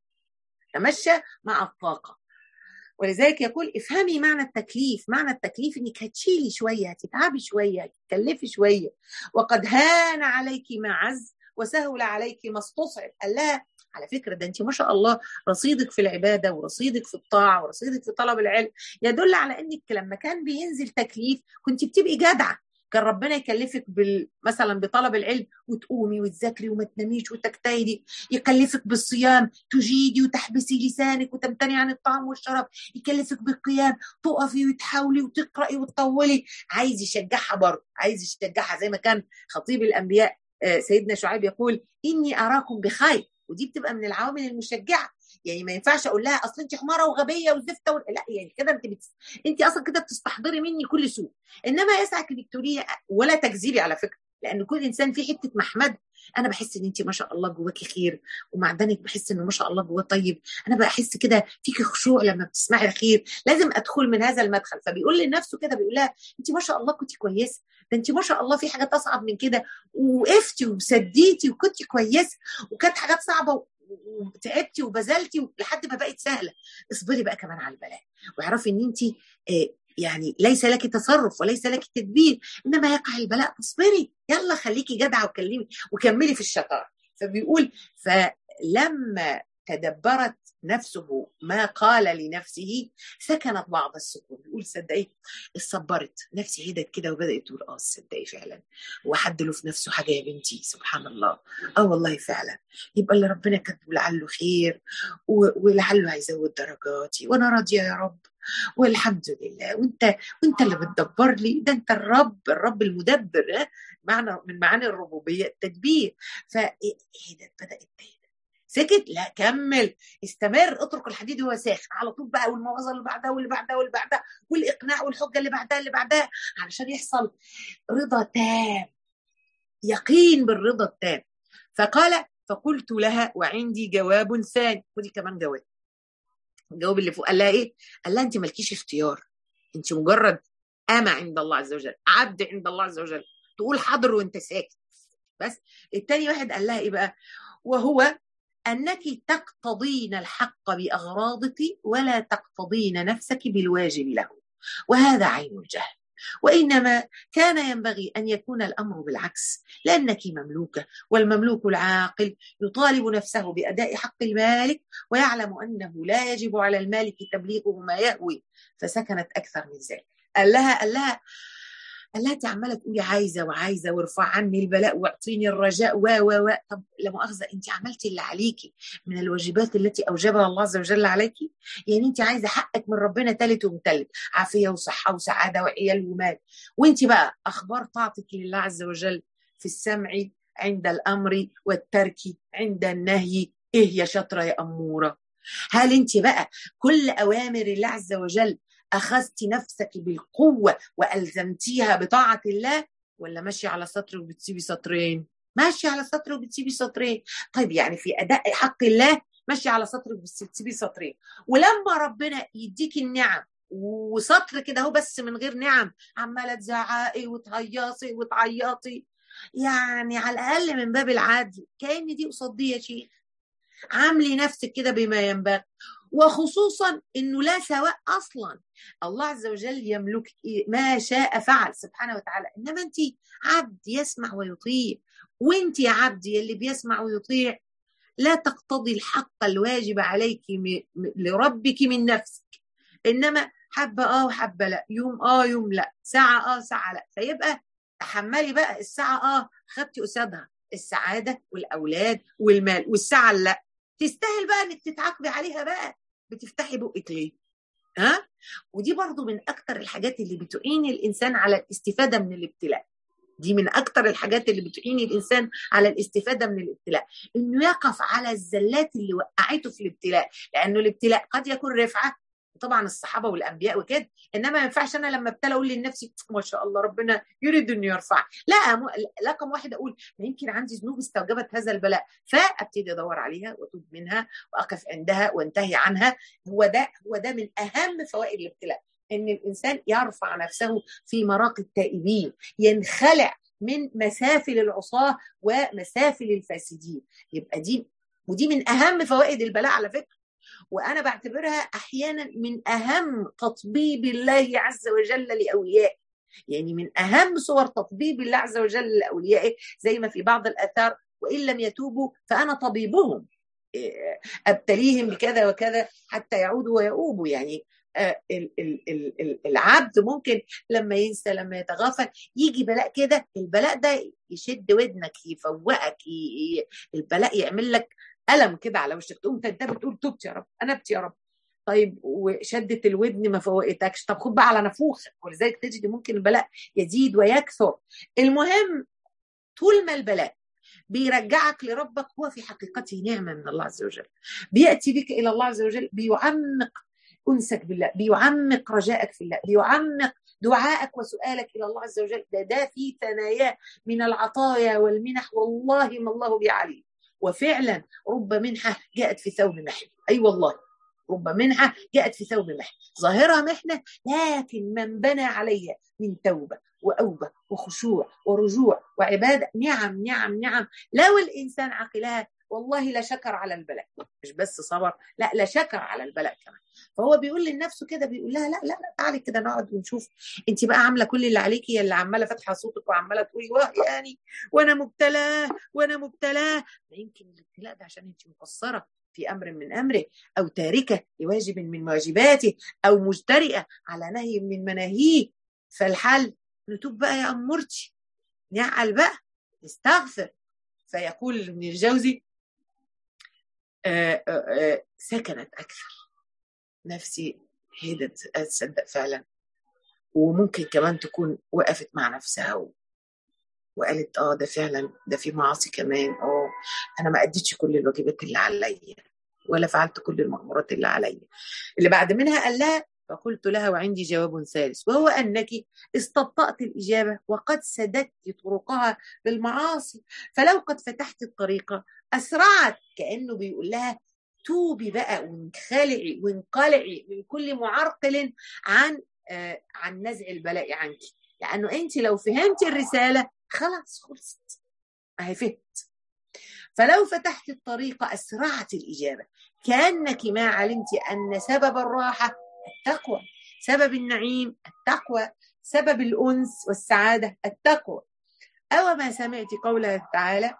تتمشى مع الطاقه ولذلك يقول افهمي معنى التكليف معنى التكليف انك هتشيلي شويه هتتعبي شويه هتتكلفي شويه وقد هان عليك ما عز وسهل عليك ما استصعب قال لها على فكره ده انت ما شاء الله رصيدك في العباده ورصيدك في الطاعه ورصيدك في طلب العلم يدل على انك لما كان بينزل تكليف كنت بتبقي جدعه كان ربنا يكلفك بال... مثلا بطلب العلم وتقومي وتذاكري وما تناميش وتجتهدي يكلفك بالصيام تجيدي وتحبسي لسانك وتمتني عن الطعام والشراب يكلفك بالقيام تقفي وتحاولي وتقراي وتطولي عايز يشجعها برضه عايز يشجعها زي ما كان خطيب الانبياء سيدنا شعيب يقول اني اراكم بخير ودي بتبقى من العوامل المشجعه يعني ما ينفعش اقول لها اصل انت حماره وغبيه وزفته و... لا يعني كده انت بتس... انت اصلا كده بتستحضري مني كل سوء انما يسعك انك تقولي ولا تكذبي على فكره لان كل انسان فيه حته محمد انا بحس ان انت ما شاء الله جواكي خير ومع ذلك بحس انه ما شاء الله جواه طيب انا بحس كده فيكي خشوع لما بتسمعي الخير لازم ادخل من هذا المدخل فبيقول لنفسه كده بيقول لها انت ما شاء الله كنت كويسه ده انت ما شاء الله في حاجات اصعب من كده وقفتي وسديتي وكنت كويسه وكانت حاجات صعبه وتعبتي وبذلتي لحد ما بقت سهله اصبري بقى كمان على البلاء واعرفي ان انت يعني ليس لك تصرف وليس لك تدبير انما يقع البلاء تصبري يلا خليكي جدعه وكلمي وكملي في الشطاره فبيقول فلما تدبرت نفسه ما قال لنفسه سكنت بعض السكون يقول صدقي صبرت نفسي هدت كده وبدات تقول اه صدقي فعلا وحد له في نفسه حاجه يا بنتي سبحان الله اه والله فعلا يبقى اللي ربنا كاتبه لعله خير ولعله هيزود درجاتي وانا راضيه يا رب والحمد لله وانت وانت اللي بتدبر لي ده انت الرب الرب المدبر معنى من معاني الربوبيه التدبير فهدت بدات تهدى سكت لا كمل استمر اترك الحديد وهو ساخن على طول بقى والموعظه اللي بعدها واللي بعدها واللي بعدها والاقناع والحجه اللي بعدها اللي بعدها علشان يحصل رضا تام يقين بالرضا التام فقال فقلت لها وعندي جواب ثاني ودي كمان جواب الجواب اللي فوق قال لها ايه؟ قال لها انت مالكيش اختيار انت مجرد أمة عند الله عز وجل عبد عند الله عز وجل تقول حاضر وانت ساكت بس التاني واحد قال لها ايه بقى وهو انك تقتضين الحق باغراضك ولا تقتضين نفسك بالواجب له وهذا عين الجهل وانما كان ينبغي ان يكون الامر بالعكس لانك مملوكه والمملوك العاقل يطالب نفسه باداء حق المالك ويعلم انه لا يجب على المالك تبليغه ما يهوي فسكنت اكثر من ذلك قال لها قال لها قال لها انت عماله تقولي عايزه وعايزه وارفع عني البلاء واعطيني الرجاء و و و طب لا مؤاخذه انت عملتي اللي عليكي من الواجبات التي اوجبها الله عز وجل عليكي يعني انت عايزه حقك من ربنا تالت ومتلت عافيه وصحه وسعاده وعيال ومال وانت بقى اخبار طاعتك لله عز وجل في السمع عند الامر والترك عند النهي ايه يا شاطره يا اموره هل انت بقى كل اوامر الله عز وجل اخذت نفسك بالقوه والزمتيها بطاعه الله ولا ماشيه على سطر وبتسيبي سطرين ماشيه على سطر وبتسيبي سطرين طيب يعني في اداء حق الله ماشيه على سطر وبتسيبي سطرين ولما ربنا يديك النعم وسطر كده هو بس من غير نعم عماله تزعقي وتهيصي وتعيطي يعني على الاقل من باب العدل كان دي قصاد دي يا شيخ عاملي نفسك كده بما ينبغي وخصوصا انه لا سواء اصلا الله عز وجل يملك ما شاء فعل سبحانه وتعالى انما انت عبد يسمع ويطيع وانت يا عبد اللي بيسمع ويطيع لا تقتضي الحق الواجب عليك لربك من نفسك انما حبه اه وحبه لا يوم اه يوم لا ساعه اه ساعه لا فيبقى تحملي بقى الساعه اه خدتي قصادها السعاده والاولاد والمال والساعه لا تستاهل بقى انك تتعاقبي عليها بقى بتفتحي بقك ليه ها ودي برضو من اكتر الحاجات اللي بتعين الانسان على الاستفاده من الابتلاء دي من اكتر الحاجات اللي بتعين الانسان على الاستفاده من الابتلاء انه يقف على الزلات اللي وقعته في الابتلاء لانه الابتلاء قد يكون رفعه طبعا الصحابه والانبياء وكده انما ما ينفعش انا لما ابتلى اقول لنفسي ما شاء الله ربنا يريد انه يرفع لا م... رقم واحد اقول ما يمكن عندي ذنوب استوجبت هذا البلاء فابتدي ادور عليها واتوب منها واقف عندها وانتهي عنها هو ده هو ده من اهم فوائد الابتلاء ان الانسان يرفع نفسه في مراق التائبين ينخلع من مسافل العصاه ومسافل الفاسدين يبقى دي ودي من اهم فوائد البلاء على فكره وانا بعتبرها احيانا من اهم تطبيب الله عز وجل لاوليائه يعني من اهم صور تطبيب الله عز وجل لاوليائه زي ما في بعض الاثار وان لم يتوبوا فانا طبيبهم ابتليهم بكذا وكذا حتى يعودوا ويؤوبوا يعني العبد ممكن لما ينسى لما يتغافل يجي بلاء كده البلاء ده يشد ودنك يفوقك البلاء يعمل لك الم كده على وشك تقوم تنتبه تقول تبت يا رب انا ابت يا رب طيب وشدت الودن ما فوقتكش طب خد بقى على نفوخك ولذلك تجد ممكن البلاء يزيد ويكثر المهم طول ما البلاء بيرجعك لربك هو في حقيقته نعمه من الله عز وجل بياتي بك الى الله عز وجل بيعمق انسك بالله بيعمق رجائك في الله بيعمق دعائك وسؤالك الى الله عز وجل ده ده في ثناياه من العطايا والمنح والله ما الله بعليم وفعلا رب منحة جاءت في ثوب محن أي أيوة والله رب منحة جاءت في ثوب محن ظاهرها محنة لكن من بنى عليها من توبة وأوبة وخشوع ورجوع وعبادة نعم نعم نعم لو الإنسان عقلها والله لا شكر على البلاء مش بس صبر لا لا شكر على البلاء كمان فهو بيقول لنفسه كده بيقول لها لا لا لا تعالي كده نقعد ونشوف انت بقى عامله كل اللي عليكي يا اللي عماله فاتحه صوتك وعماله تقولي واه يعني وانا مبتلاه وانا مبتلاه ما يمكن الابتلاء ده عشان انت مقصره في امر من امره او تاركه لواجب من واجباته او مجترئه على نهي من مناهيه فالحل نتوب بقى يا امورتي نعقل بقى نستغفر فيقول ابن الجوزي آآ آآ سكنت اكثر نفسي هدت تصدق فعلا وممكن كمان تكون وقفت مع نفسها و... وقالت اه ده فعلا ده في معاصي كمان اه انا ما اديتش كل الواجبات اللي عليا ولا فعلت كل المأمورات اللي عليا اللي بعد منها قال لها فقلت لها وعندي جواب ثالث وهو انك استبطأت الاجابه وقد سددت طرقها بالمعاصي فلو قد فتحت الطريقه اسرعت كانه بيقول لها توبي بقى وانخلعي وانقلعي من كل معرقل عن آه عن نزع البلاء عنك لانه انت لو فهمتي الرساله خلاص خلصت اهي فهمت فلو فتحت الطريق اسرعت الاجابه كانك ما علمت ان سبب الراحه التقوى سبب النعيم التقوى سبب الانس والسعاده التقوى او ما سمعت قوله تعالى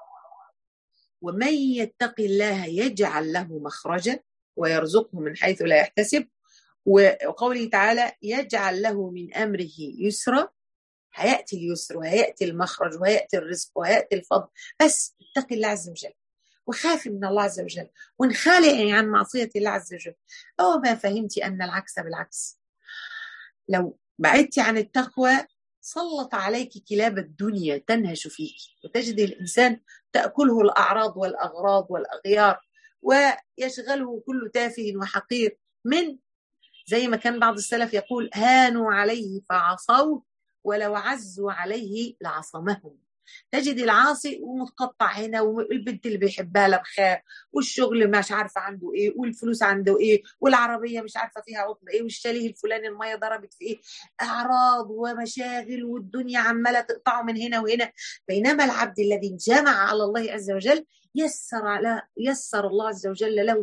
ومن يتق الله يجعل له مخرجا ويرزقه من حيث لا يحتسب وقوله تعالى يجعل له من امره يسرا هياتي اليسر وهياتي المخرج وهياتي الرزق وهياتي الفضل بس اتقي الله عز وجل وخافي من الله عز وجل وانخلعي عن معصيه الله عز وجل او ما فهمتي ان العكس بالعكس لو بعدتي عن التقوى سلط عليك كلاب الدنيا تنهش فيك وتجد الانسان تاكله الاعراض والاغراض والاغيار ويشغله كل تافه وحقير من زي ما كان بعض السلف يقول هانوا عليه فعصوه ولو عزوا عليه لعصمهم تجد العاصي ومتقطع هنا والبنت اللي بيحبها لبخاه والشغل مش عارفه عنده ايه والفلوس عنده ايه والعربيه مش عارفه فيها عطل ايه والشاليه الفلاني الميه ضربت في ايه اعراض ومشاغل والدنيا عماله تقطعه من هنا وهنا بينما العبد الذي انجمع على الله عز وجل يسر على يسر الله عز وجل له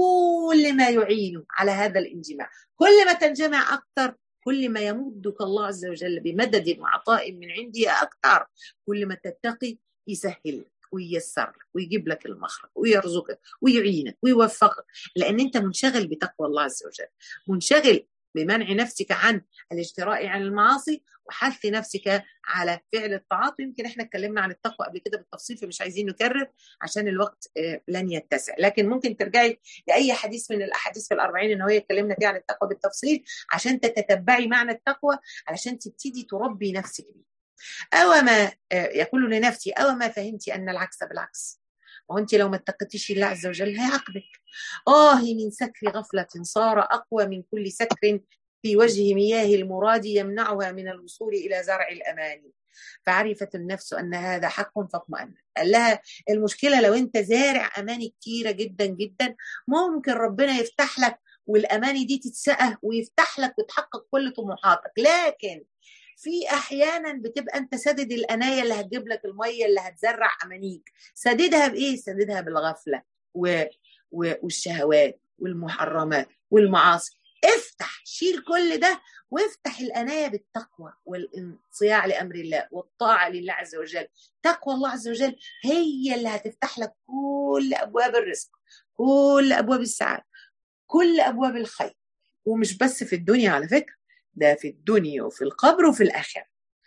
كل ما يعينه على هذا الانجماع كل ما تنجمع اكثر كل ما يمدك الله عز وجل بمدد وعطاء من عندي أكثر كل ما تتقي يسهل لك وييسر لك ويجيب لك المخرج ويرزقك ويعينك ويوفقك لأن أنت منشغل بتقوى الله عز وجل منشغل بمنع نفسك عن الاجتراء عن المعاصي وحث نفسك على فعل الطاعات ويمكن احنا اتكلمنا عن التقوى قبل كده بالتفصيل فمش عايزين نكرر عشان الوقت لن يتسع لكن ممكن ترجعي لاي حديث من الاحاديث في الأربعين النوويه اتكلمنا فيها عن التقوى بالتفصيل عشان تتتبعي معنى التقوى علشان تبتدي تربي نفسك بيه أو ما يقول لنفسي أو ما فهمتي أن العكس بالعكس وانت لو ما اتقيتيش الله عز وجل هيعاقبك آه من سكر غفلة صار أقوى من كل سكر في وجه مياه المراد يمنعها من الوصول إلى زرع الأماني فعرفت النفس أن هذا حق فاطمأنت قال لها المشكلة لو أنت زارع أماني كتيرة جدا جدا ممكن ربنا يفتح لك والأماني دي تتسقى ويفتح لك وتحقق كل طموحاتك لكن في احيانا بتبقى انت سدد الانايه اللي هتجيب لك الميه اللي هتزرع امانيك سددها بايه سددها بالغفله و... و... والشهوات والمحرمات والمعاصي افتح شيل كل ده وافتح الانايه بالتقوى والانصياع لامر الله والطاعه لله عز وجل تقوى الله عز وجل هي اللي هتفتح لك كل ابواب الرزق كل ابواب السعاده كل ابواب الخير ومش بس في الدنيا على فكره ده في الدنيا وفي القبر وفي الآخرة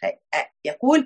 يقول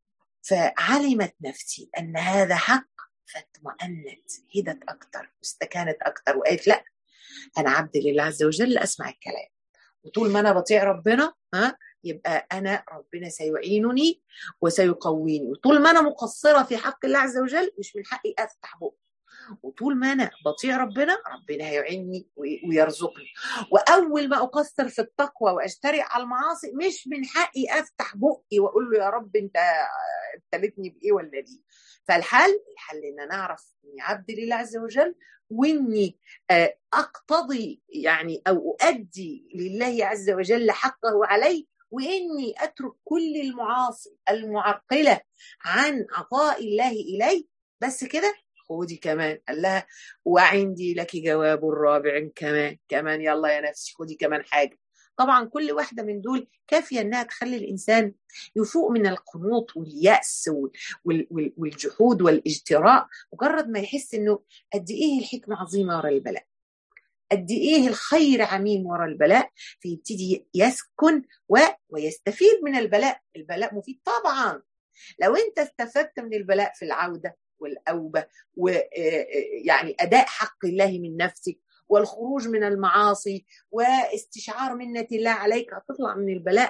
فعلمت نفسي أن هذا حق فاطمأنت هدت أكتر واستكانت أكتر وقالت لا أنا عبد لله عز وجل أسمع الكلام وطول ما أنا بطيع ربنا ها يبقى أنا ربنا سيعينني وسيقويني وطول ما أنا مقصرة في حق الله عز وجل مش من حقي أفتح بقي وطول ما انا بطيع ربنا ربنا هيعيني ويرزقني واول ما اقصر في التقوى واجترئ على المعاصي مش من حقي افتح بقي واقول له يا رب انت ابتلتني بايه ولا دي فالحل الحل ان انا اعرف اني عبد لله عز وجل واني اقتضي يعني او اؤدي لله عز وجل حقه علي واني اترك كل المعاصي المعرقله عن عطاء الله الي بس كده خدي كمان قال لها وعندي لك جواب رابع كمان كمان يلا يا نفسي خدي كمان حاجه طبعا كل واحدة من دول كافية انها تخلي الانسان يفوق من القنوط واليأس والجحود والاجتراء مجرد ما يحس انه قد ايه الحكمة عظيمة ورا البلاء قد ايه الخير عميم ورا البلاء فيبتدي يسكن و... ويستفيد من البلاء البلاء مفيد طبعا لو انت استفدت من البلاء في العوده والاوبه ويعني اداء حق الله من نفسك والخروج من المعاصي واستشعار منة الله عليك هتطلع من البلاء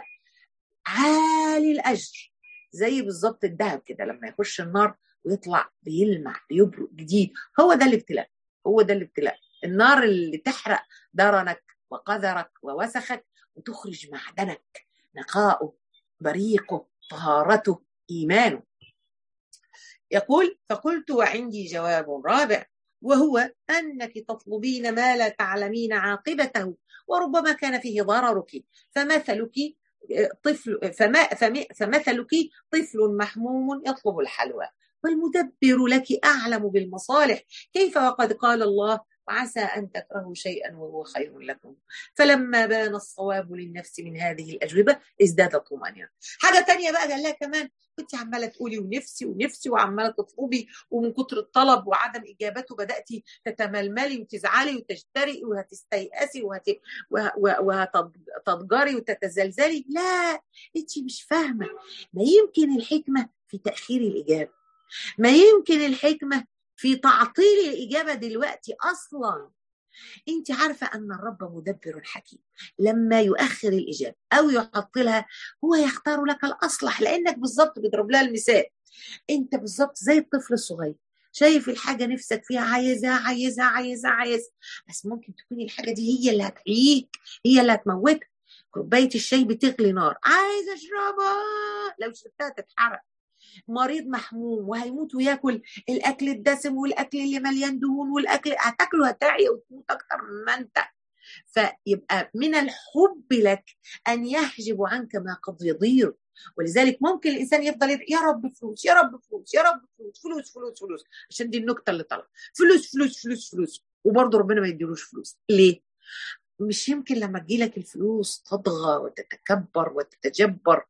عالي الاجر زي بالظبط الذهب كده لما يخش النار ويطلع بيلمع بيبرق جديد هو ده الابتلاء هو ده الابتلاء النار اللي تحرق درنك وقذرك ووسخك وتخرج معدنك نقاؤه بريقه طهارته ايمانه يقول فقلت وعندي جواب رابع وهو انك تطلبين ما لا تعلمين عاقبته وربما كان فيه ضررك فمثلك طفل فما فمثلك طفل محموم يطلب الحلوى والمدبر لك اعلم بالمصالح كيف وقد قال الله وعسى أن تكرهوا شيئا وهو خير لكم فلما بان الصواب للنفس من هذه الأجوبة ازدادت طمأنينة حاجة تانية بقى قال لها كمان كنت عمالة تقولي ونفسي ونفسي وعمالة تطلبي ومن كتر الطلب وعدم إجابته بدأتي تتململي وتزعلي وتجترئي وهتستيأسي وهت... وهتضجري وتتزلزلي لا انت مش فاهمة ما يمكن الحكمة في تأخير الإجابة ما يمكن الحكمة في تعطيل الإجابة دلوقتي أصلا انت عارفة أن الرب مدبر حكيم لما يؤخر الإجابة أو يعطلها هو يختار لك الأصلح لأنك بالظبط بيضرب لها المثال انت بالظبط زي الطفل الصغير شايف الحاجة نفسك فيها عايزها عايزها عايزها عايزها بس ممكن تكون الحاجة دي هي اللي هتحييك هي اللي هتموتك كوباية الشاي بتغلي نار عايز اشربها لو شربتها تتحرق مريض محموم وهيموت وياكل الاكل الدسم والاكل اللي مليان دهون والاكل هتاكله هتعي وتموت اكتر ما انت فيبقى من الحب لك ان يحجب عنك ما قد يضير ولذلك ممكن الانسان يفضل يدعي يا رب فلوس يا رب فلوس يا رب فلوس فلوس فلوس فلوس عشان دي النكته اللي طلع فلوس فلوس فلوس فلوس وبرضه ربنا ما يديلوش فلوس ليه؟ مش يمكن لما تجيلك الفلوس تطغى وتتكبر وتتجبر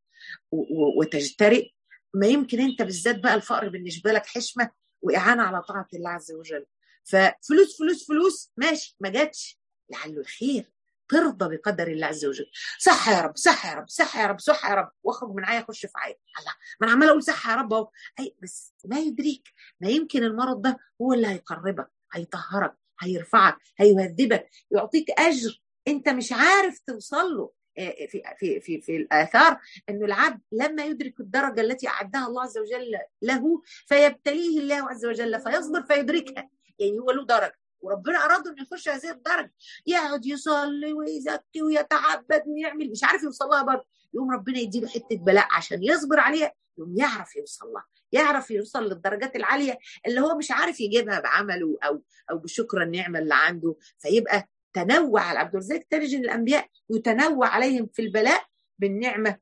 وتجترئ ما يمكن انت بالذات بقى الفقر بالنسبه لك حشمه واعانه على طاعه الله عز وجل ففلوس فلوس فلوس ماشي ما جاتش لعله الخير ترضى بقدر الله عز وجل صح يا رب صح يا رب صح يا رب صح يا رب واخرج من عيا اخش في عيا الله ما انا عمال اقول صح يا رب اهو اي بس ما يدريك ما يمكن المرض ده هو اللي هيقربك هيطهرك هيرفعك هيهذبك يعطيك اجر انت مش عارف توصل له في في في في الاثار انه العبد لما يدرك الدرجه التي اعدها الله عز وجل له فيبتليه الله عز وجل فيصبر فيدركها يعني هو له درجه وربنا اراد انه يخش هذه الدرجه يقعد يصلي ويزكي ويتعبد ويعمل مش عارف يوصل لها برضه يقوم ربنا يديله حته بلاء عشان يصبر عليها يقوم يعرف يوصل لها يعرف يوصل للدرجات العاليه اللي هو مش عارف يجيبها بعمله او او بشكر النعمه اللي عنده فيبقى تنوع العبد ولذلك تجد الانبياء يتنوع عليهم في البلاء بالنعمه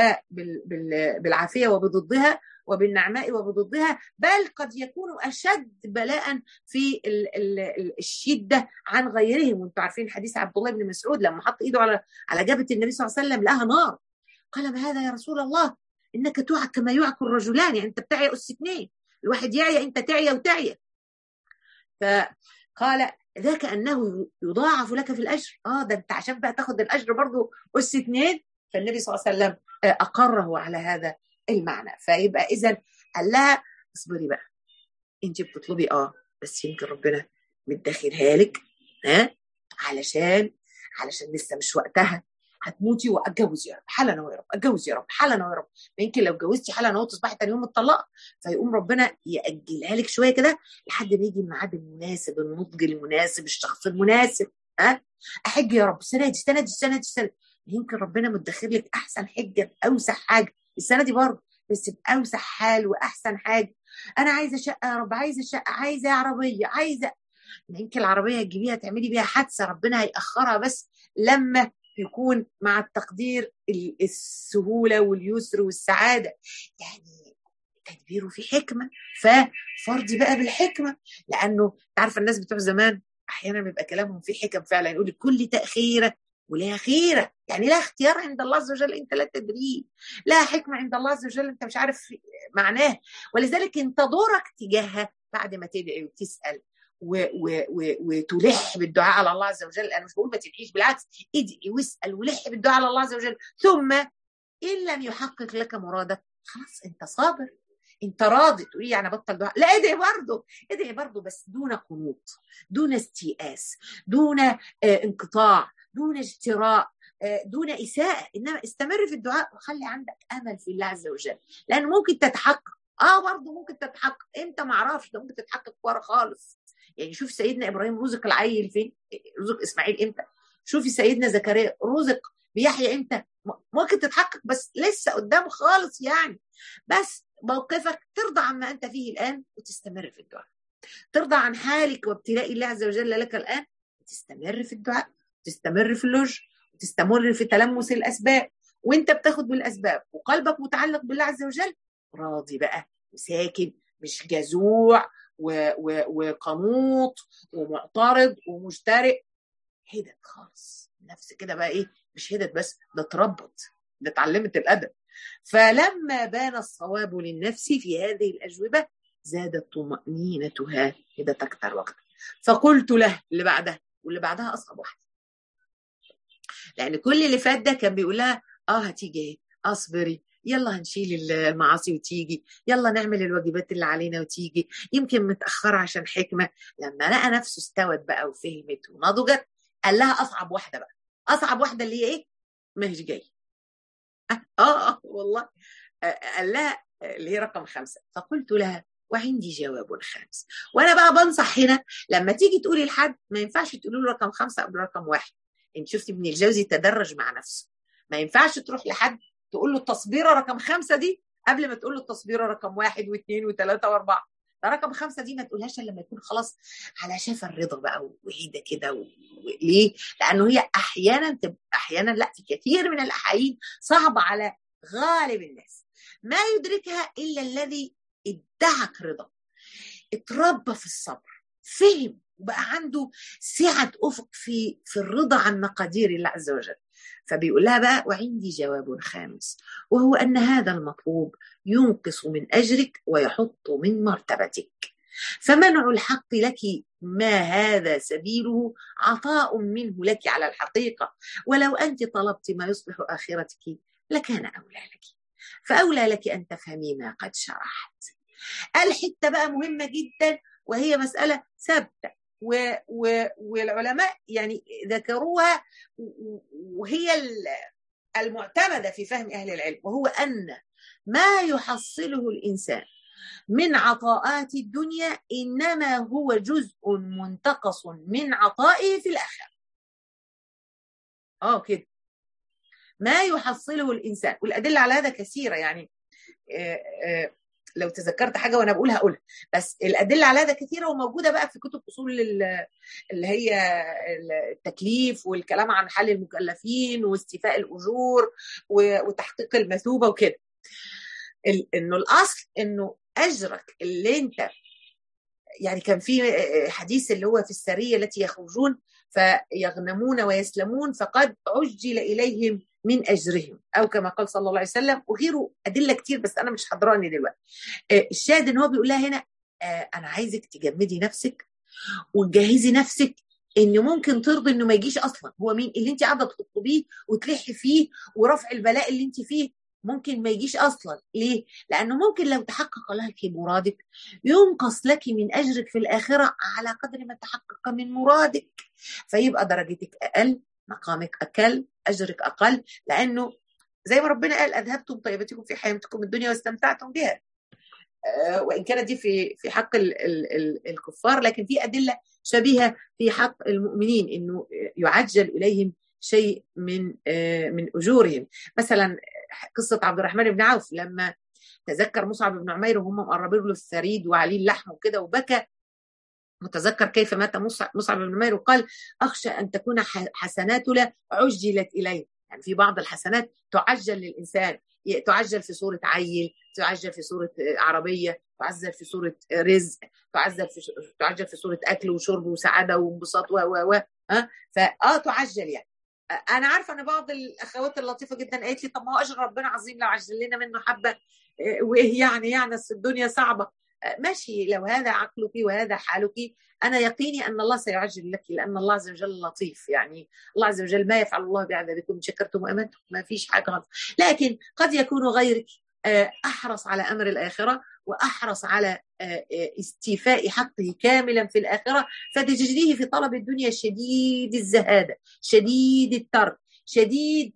وبالعافيه وبضدها وبالنعماء وبضدها بل قد يكون اشد بلاء في الشده عن غيرهم وانتم عارفين حديث عبد الله بن مسعود لما حط ايده على على جبهه النبي صلى الله عليه وسلم لقاها نار قال ما هذا يا رسول الله انك توعك كما يوعك الرجلان يعني انت بتعيا اس اثنين الواحد يعيا انت تعيا وتعيا فقال ذاك انه يضاعف لك في الاجر اه ده انت عشان بقى تاخد الاجر برضه اس اثنين فالنبي صلى الله عليه وسلم اقره على هذا المعنى فيبقى اذا قال لها اصبري بقى انت بتطلبي اه بس يمكن ربنا مدخرها لك ها علشان علشان لسه مش وقتها هتموتي واتجوز يا رب حالا يا رب اتجوز يا رب حالا يا رب يمكن لو اتجوزتي حالا اهو تصبحي تاني يوم مطلقه فيقوم ربنا ياجلها لك شويه كده لحد ما يجي الميعاد المناسب النضج المناسب الشخص المناسب ها احج يا رب السنه دي السنه دي السنه دي السنه دي يمكن ربنا مدخر لك احسن حجه باوسع حاجه السنه دي برضه بس باوسع حال واحسن حاجه انا عايزه شقه يا رب عايزه شقه عايزه عربيه عايزه يمكن العربيه تجيبيها تعملي بيها حادثه ربنا هيأخرها بس لما يكون مع التقدير السهولة واليسر والسعادة يعني تدبيره في حكمة ففرضي بقى بالحكمة لأنه تعرف الناس بتوع زمان أحيانا بيبقى كلامهم في حكم فعلا يقول كل تأخيرة ولها خيره يعني لها اختيار عند الله عز وجل انت لا تدريه لها حكمه عند الله عز وجل انت مش عارف معناه ولذلك انت دورك تجاهها بعد ما تدعي وتسال وتلح بالدعاء على الله عز وجل انا مش بقول ما تدعيش بالعكس ادعي واسال ولح بالدعاء على الله عز وجل ثم ان لم يحقق لك مرادك خلاص انت صابر انت راضي تقولي يعني بطل دعاء لا ادعي برضه ادعي برضه بس دون قنوط دون استيئاس دون آه انقطاع دون اجتراء آه دون اساءه انما استمر في الدعاء وخلي عندك امل في الله عز وجل لان ممكن تتحقق اه برضه ممكن تتحقق امتى ما اعرفش ده ممكن تتحقق ورا خالص يعني شوف سيدنا ابراهيم رزق العيل فين رزق اسماعيل امتى شوفي سيدنا زكريا رزق بيحيى امتى ممكن تتحقق بس لسه قدام خالص يعني بس موقفك ترضى عما انت فيه الان وتستمر في الدعاء ترضى عن حالك وابتلاء الله عز وجل لك الان وتستمر في الدعاء تستمر في اللجء وتستمر في تلمس الاسباب وانت بتاخد بالاسباب وقلبك متعلق بالله عز وجل راضي بقى وساكن مش جزوع و و وقنوط ومعترض ومشترك هدت خالص نفس كده بقى ايه مش هدت بس ده اتربط ده اتعلمت الادب فلما بان الصواب للنفس في هذه الاجوبه زادت طمانينتها هدت اكثر وقت فقلت له اللي بعدها واللي بعدها اصعب واحده لان كل اللي فات ده كان بيقول لها اه هتيجي ايه اصبري يلا هنشيل المعاصي وتيجي يلا نعمل الواجبات اللي علينا وتيجي يمكن متأخرة عشان حكمة لما لقى نفسه استوت بقى وفهمت ونضجت قال لها أصعب واحدة بقى أصعب واحدة اللي هي إيه؟ ما هيش جاي آه, آه والله آه قال لها اللي هي رقم خمسة فقلت لها وعندي جواب خامس وانا بقى بنصح هنا لما تيجي تقولي لحد ما ينفعش تقولي له رقم خمسه قبل رقم واحد انت شفتي ابن الجوزي تدرج مع نفسه ما ينفعش تروح لحد تقول له التصبيره رقم خمسه دي قبل ما تقول له التصبيره رقم واحد واثنين وثلاثه واربعه ده رقم خمسه دي ما تقولهاش الا لما يكون خلاص على شفا الرضا بقى وهيده كده و... ليه؟ لانه هي احيانا تبقى احيانا لا في كثير من الاحايين صعبه على غالب الناس ما يدركها الا الذي ادعك رضا اتربى في الصبر فهم وبقى عنده سعة أفق في في الرضا عن مقادير الله عز وجل فبيقول لها بقى وعندي جواب خامس وهو أن هذا المطلوب ينقص من أجرك ويحط من مرتبتك فمنع الحق لك ما هذا سبيله عطاء منه لك على الحقيقة ولو أنت طلبت ما يصلح آخرتك لكان أولى لك فأولى لك أن تفهمي ما قد شرحت الحتة بقى مهمة جدا وهي مسألة ثابتة و و والعلماء يعني ذكروها وهي المعتمدة في فهم أهل العلم وهو أن ما يحصله الإنسان من عطاءات الدنيا إنما هو جزء منتقص من عطائه في الآخرة آه كده ما يحصله الإنسان والأدلة على هذا كثيرة يعني آآ آآ لو تذكرت حاجه وانا بقولها هقولها بس الادله على هذا كثيره وموجوده بقى في كتب اصول اللي هي التكليف والكلام عن حل المكلفين واستيفاء الاجور وتحقيق المثوبه وكده انه الاصل انه اجرك اللي انت يعني كان في حديث اللي هو في السريه التي يخرجون فيغنمون ويسلمون فقد عجل اليهم من اجرهم او كما قال صلى الله عليه وسلم وغيره ادله كتير بس انا مش حضراني دلوقتي الشاهد ان هو بيقول لها هنا انا عايزك تجمدي نفسك وتجهزي نفسك ان ممكن ترضي انه ما يجيش اصلا هو مين اللي انت قاعده تطلبيه وتلحي فيه ورفع البلاء اللي انت فيه ممكن ما يجيش اصلا ليه لانه ممكن لو تحقق لك مرادك ينقص لك من اجرك في الاخره على قدر ما تحقق من مرادك فيبقى درجتك اقل مقامك اقل اجرك اقل لانه زي ما ربنا قال اذهبتم طيبتكم في حياتكم الدنيا واستمتعتم بها أه وان كانت دي في في حق ال ال ال الكفار لكن في ادله شبيهه في حق المؤمنين انه يعجل اليهم شيء من أه من اجورهم مثلا قصه عبد الرحمن بن عوف لما تذكر مصعب بن عمير وهم مقربين له الثريد وعليه اللحم وكده وبكى متذكر كيف مات مصعب بن عمير وقال اخشى ان تكون حسناتنا عجلت اليه يعني في بعض الحسنات تعجل للانسان تعجل في صوره عيل تعجل في صوره عربيه تعجل في صوره رزق تعجل في تعجل في صوره اكل وشرب وسعاده وانبساط و و و ها فاه تعجل يعني انا عارفه ان بعض الاخوات اللطيفه جدا قالت لي طب ما هو اجر ربنا عظيم لو عجل لنا منه حبه وايه يعني يعني الدنيا صعبه ماشي لو هذا عقلك وهذا حالك انا يقيني ان الله سيعجل لك لان الله عز وجل لطيف يعني الله عز وجل ما يفعل الله بعذابكم شكرتم وامنتم ما فيش حاجه غلط لكن قد يكون غيرك احرص على امر الاخره واحرص على استيفاء حقه كاملا في الاخره فتجديه في طلب الدنيا شديد الزهاده شديد الترك شديد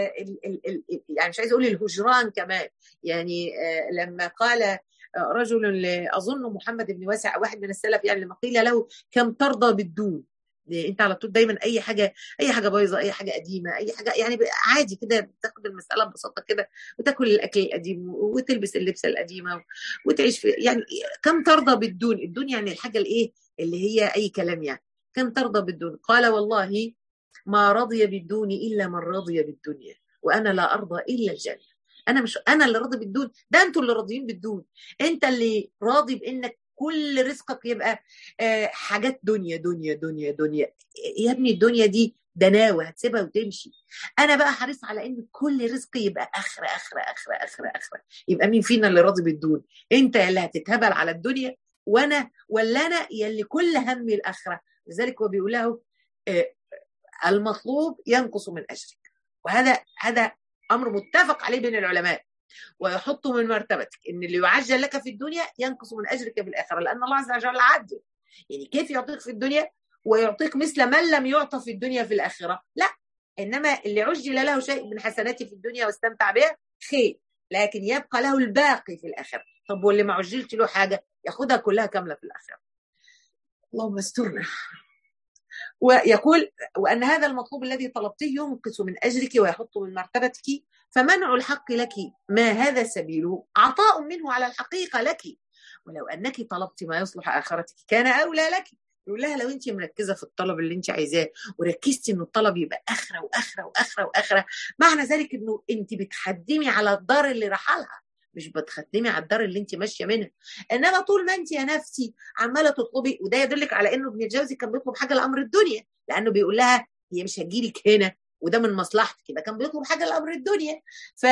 يعني مش عايز اقول الهجران كمان يعني لما قال رجل اظن محمد بن واسع واحد من السلف يعني لما قيل له كم ترضى بالدون انت على طول دايما اي حاجه اي حاجه بايظه اي حاجه قديمه اي حاجه يعني عادي كده بتاخد المساله ببساطه كده وتاكل الاكل القديم وتلبس اللبسه القديمه وتعيش في يعني كم ترضى بالدون الدون يعني الحاجه الايه اللي هي اي كلام يعني كم ترضى بالدون قال والله ما رضي بالدون الا من رضي بالدنيا وانا لا ارضى الا الجنه انا مش انا اللي راضي بالدون ده انتوا اللي راضيين بالدون انت اللي راضي بانك كل رزقك يبقى حاجات دنيا دنيا دنيا دنيا يا ابني الدنيا دي دناوة هتسيبها وتمشي انا بقى حريص على ان كل رزقي يبقى اخره اخره اخره اخره اخره يبقى مين فينا اللي راضي بالدون انت اللي هتتهبل على الدنيا وانا ولا انا يلي كل همي الاخره لذلك هو بيقول له المطلوب ينقص من اجرك وهذا هذا امر متفق عليه بين العلماء ويحط من مرتبتك ان اللي يعجل لك في الدنيا ينقص من اجرك في الاخره لان الله عز وجل عادل يعني كيف يعطيك في الدنيا ويعطيك مثل من لم يعطى في الدنيا في الاخره لا انما اللي عجل له شيء من حسناته في الدنيا واستمتع بها خير لكن يبقى له الباقي في الاخره طب واللي ما عجلت له حاجه ياخذها كلها كامله في الاخره اللهم استرنا ويقول وأن هذا المطلوب الذي طلبته ينقص من أجرك ويحط من مرتبتك فمنع الحق لك ما هذا سبيله عطاء منه على الحقيقة لك ولو أنك طلبت ما يصلح آخرتك كان أولى لك يقول لها لو انت مركزه في الطلب اللي انت عايزاه وركزتي ان الطلب يبقى اخره واخره واخره واخره معنى ذلك انه انت بتخدمي على الدار اللي رحلها مش بتخدمي على الدار اللي انت ماشيه منها انما طول ما انت يا نفسي عماله تطلبي وده يدلك على انه ابن الجوزي كان بيطلب حاجه لامر الدنيا لانه بيقول لها هي مش هتجيلك هنا وده من مصلحتك يبقى كان بيطلب حاجه لامر الدنيا ف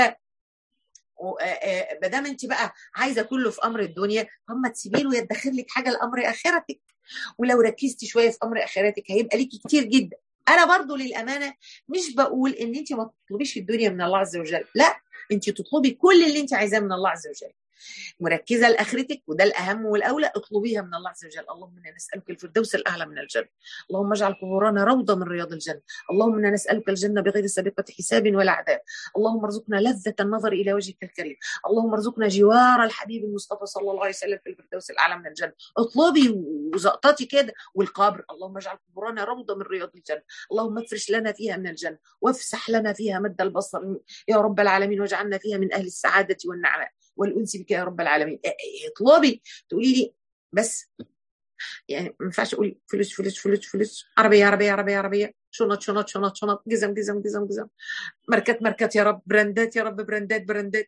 ما دام انت بقى عايزه كله في امر الدنيا طب ما تسيبي له يدخر لك حاجه لامر اخرتك ولو ركزتي شويه في امر اخرتك هيبقى ليكي كتير جدا انا برضو للامانه مش بقول ان انت ما تطلبيش الدنيا من الله عز وجل لا انت تطلبي كل اللي انت عايزاه من الله عز وجل مركزه لاخرتك وده الاهم والاولى اطلبيها من الله عز وجل اللهم انا نسالك الفردوس الاعلى من الجنه اللهم اجعل قبورنا روضه من رياض الجنه اللهم انا نسالك الجنه بغير سابقه حساب ولا عذاب اللهم ارزقنا لذه النظر الى وجهك الكريم اللهم ارزقنا جوار الحبيب المصطفى صلى الله عليه وسلم في الفردوس الاعلى من الجنه اطلبي وزقطتي كده والقبر اللهم اجعل قبورنا روضه من رياض الجنه اللهم افرش لنا فيها من الجنه وافسح لنا فيها مد البصر يا رب العالمين واجعلنا فيها من اهل السعاده والنعماء والانس بك يا رب العالمين اطلبي تقولي لي بس يعني ما ينفعش اقول فلوس فلوس فلوس فلوس عربيه عربيه عربيه عربيه شنط شنط شنط شنط جزم جزم جزم جزم ماركات ماركات يا رب براندات يا رب براندات براندات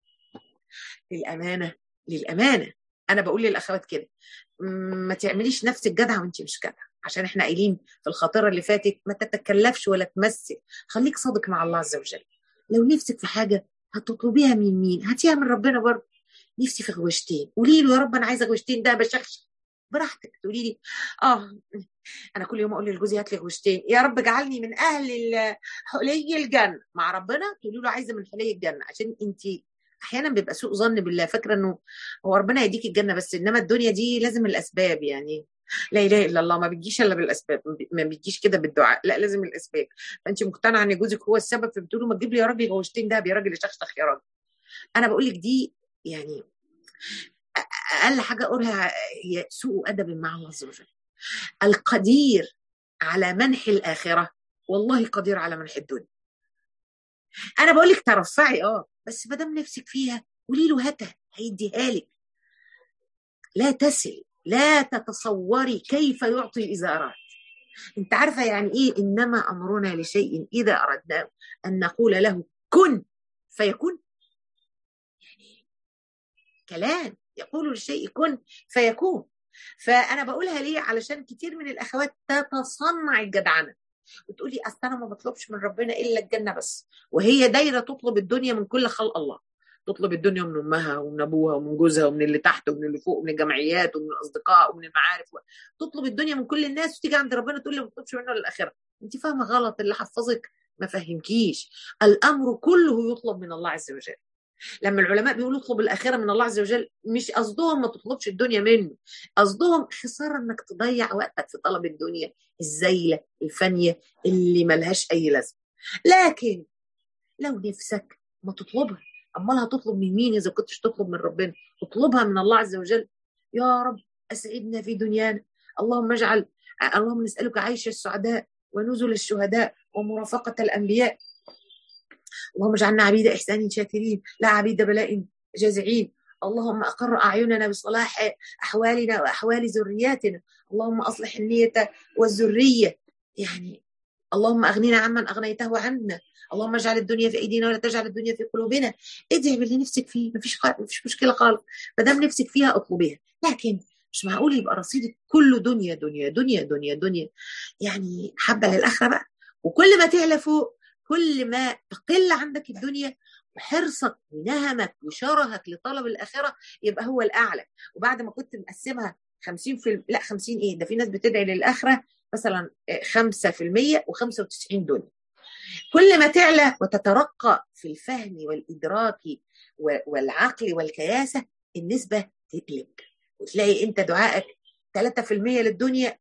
للامانه للامانه انا بقول للاخوات كده ما تعمليش نفسك جدعه وانت مش جدعه عشان احنا قايلين في الخاطره اللي فاتت ما تتكلفش ولا تمثل خليك صادق مع الله عز وجل لو نفسك في حاجه هتطلبيها من مين؟ هاتيها من ربنا برضه نفسي في غوشتين قولي له يا رب انا عايزه غوشتين ده بشخش براحتك تقولي لي اه انا كل يوم اقول لجوزي هات لي غوشتين يا رب اجعلني من اهل حلي الجنه مع ربنا تقولي له عايزه من حلي الجنه عشان انت احيانا بيبقى سوء ظن بالله فاكره انه هو ربنا يديك الجنه بس انما الدنيا دي لازم الاسباب يعني لا اله الا الله ما بتجيش الا بالاسباب ما بتجيش كده بالدعاء لا لازم الاسباب فانت مقتنعه ان جوزك هو السبب فبتقول له ما تجيب لي يا راجل غوشتين ده يا راجل يشخشخ يا راجل انا بقول لك دي يعني اقل حاجه اقولها هي سوء ادب مع الله عز وجل القدير على منح الاخره والله قدير على منح الدنيا انا بقول لك ترفعي اه بس ما دام نفسك فيها قولي له هاتها هيديها لك لا تسل لا تتصوري كيف يعطي اذا اراد انت عارفه يعني ايه انما امرنا لشيء اذا اردناه ان نقول له كن فيكون يعني كلام يقول للشيء كن فيكون فانا بقولها ليه علشان كتير من الاخوات تتصنع الجدعنه وتقولي اصل انا ما بطلبش من ربنا الا الجنه بس وهي دايره تطلب الدنيا من كل خلق الله تطلب الدنيا من امها ومن ابوها ومن جوزها ومن اللي تحت ومن اللي فوق ومن الجمعيات ومن الاصدقاء ومن المعارف تطلب الدنيا من كل الناس وتيجي عند ربنا تقول لي ما بطلبش منه للاخره انت فاهمه غلط اللي حفظك ما فهمكيش الامر كله يطلب من الله عز وجل لما العلماء بيقولوا اطلب الاخره من الله عز وجل مش قصدهم ما تطلبش الدنيا منه قصدهم خساره انك تضيع وقتك في طلب الدنيا الزايله الفانيه اللي ملهاش اي لازمه لكن لو نفسك ما تطلبها امال هتطلب من مين اذا كنتش تطلب من ربنا اطلبها من الله عز وجل يا رب اسعدنا في دنيانا اللهم اجعل اللهم نسالك عيش السعداء ونزل الشهداء ومرافقه الانبياء اللهم اجعلنا عبيد احسان شاكرين لا عبيد بلاء جازعين اللهم اقر اعيننا بصلاح احوالنا واحوال ذرياتنا اللهم اصلح النيه والذريه يعني اللهم اغننا عمن اغنيته عنا اللهم اجعل الدنيا في ايدينا ولا تجعل الدنيا في قلوبنا ادعي باللي نفسك فيه مفيش خ... مفيش مشكله خالص ما دام نفسك فيها اطلبيها لكن مش معقول يبقى رصيدك كله دنيا دنيا دنيا دنيا دنيا يعني حبه للاخره بقى وكل ما تعلى فوق كل ما تقل عندك الدنيا وحرصك ونهمك وشرهك لطلب الاخره يبقى هو الاعلى وبعد ما كنت مقسمها 50 في لا 50 ايه ده في ناس بتدعي للاخره مثلا 5% و95 دنيا كل ما تعلى وتترقى في الفهم والادراك والعقل والكياسه النسبه تقلب وتلاقي انت دعائك 3% للدنيا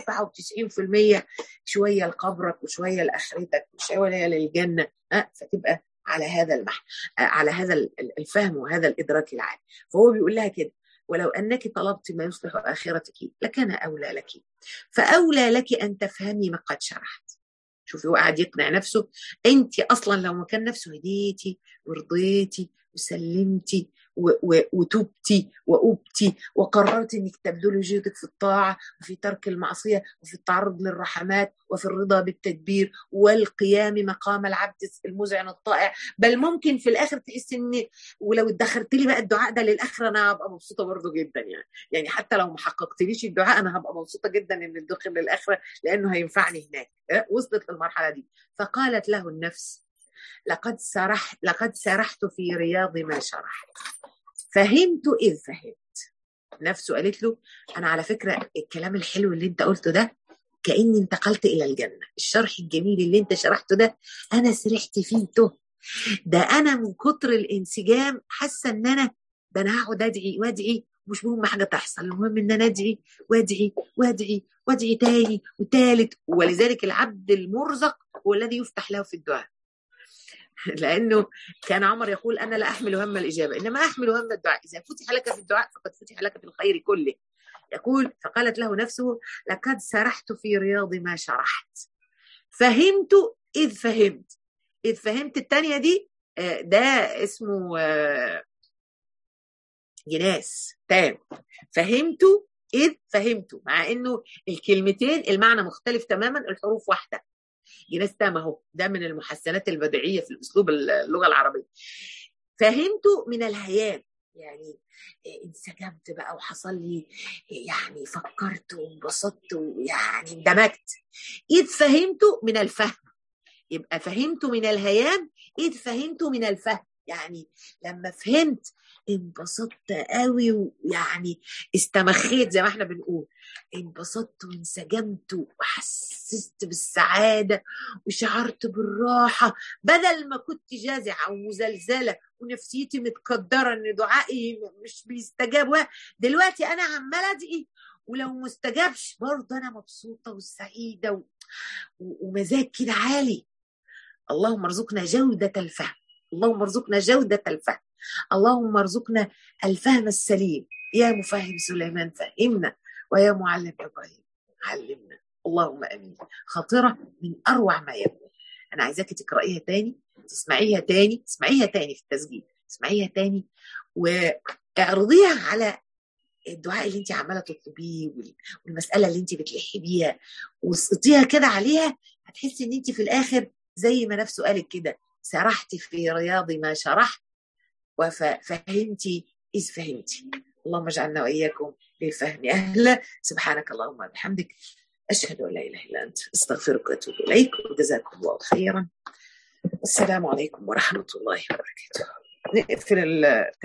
و97% شويه لقبرك وشويه لاخرتك وشويه للجنه أه فتبقى على هذا المح على هذا الفهم وهذا الادراك العالي فهو بيقول لها كده ولو انك طلبت ما يصلح اخرتك لكان اولى لك فاولى لك ان تفهمي ما قد شرحت شوفي هو قاعد يقنع نفسه انت اصلا لو مكان نفسه هديتي ورضيتي وسلمتي وتبتي وأبتي وقررت انك تبذلي جهدك في الطاعه وفي ترك المعصيه وفي التعرض للرحمات وفي الرضا بالتدبير والقيام مقام العبد المذعن الطائع بل ممكن في الاخر تحس ان ولو ادخرت لي بقى الدعاء ده للاخره انا هبقى مبسوطه برضه جدا يعني يعني حتى لو ما حققتليش الدعاء انا هبقى مبسوطه جدا ان الدخل للاخره لانه هينفعني هناك وصلت للمرحله دي فقالت له النفس لقد سرحت لقد سرحت في رياض ما شرحت فهمت إذ فهمت نفسه قالت له أنا على فكرة الكلام الحلو اللي أنت قلته ده كأني انتقلت إلى الجنة الشرح الجميل اللي أنت شرحته ده أنا سرحت فيه تهت ده أنا من كتر الانسجام حاسة إن أنا ده أنا هقعد أدعي وأدعي مش مهم حاجة تحصل المهم إن أنا أدعي وأدعي وأدعي وأدعي تاني وتالت ولذلك العبد المرزق هو الذي يفتح له في الدعاء لانه كان عمر يقول انا لا احمل هم الاجابه انما احمل هم الدعاء اذا فتح لك في الدعاء فقد فتح لك في الخير كله يقول فقالت له نفسه لقد سرحت في رياض ما شرحت فهمت اذ فهمت اذ فهمت الثانيه دي ده اسمه جناس تام فهمت اذ فهمت مع انه الكلمتين المعنى مختلف تماما الحروف واحده جناس تام اهو ده من المحسنات البديعيه في الاسلوب اللغه العربيه فهمت من الهيام يعني انسجمت بقى وحصل لي يعني فكرت وانبسطت ويعني اندمجت اذ فهمت من الفهم يبقى فهمت من الهيام اذ فهمت من الفهم يعني لما فهمت انبسطت قوي ويعني استمخيت زي ما احنا بنقول انبسطت وانسجمت وحسست بالسعادة وشعرت بالراحة بدل ما كنت جازعة ومزلزلة ونفسيتي متقدرة ان دعائي مش بيستجاب دلوقتي انا عمالة ادعي ولو ما استجابش برضه انا مبسوطة وسعيدة و... ومزاج كده عالي اللهم ارزقنا جودة الفهم اللهم ارزقنا جودة الفهم اللهم ارزقنا الفهم السليم يا مفهم سليمان فهمنا ويا معلم ابراهيم علمنا اللهم امين خاطره من اروع ما يكون انا عايزاكي تقرايها تاني تسمعيها تاني تسمعيها تاني في التسجيل تسمعيها تاني واعرضيها على الدعاء اللي انت عماله تطلبيه والمساله اللي انت بتلحي بيها واسقطيها كده عليها هتحسي ان انت في الاخر زي ما نفسه قالت كده سرحت في رياض ما شرحت وفهمتي إذ فهمتي اللهم اجعلنا وإياكم للفهم أهلا سبحانك اللهم وبحمدك أشهد أن لا إله إلا أنت أستغفرك وأتوب إليك وجزاكم الله خيرا السلام عليكم ورحمة الله وبركاته نقفل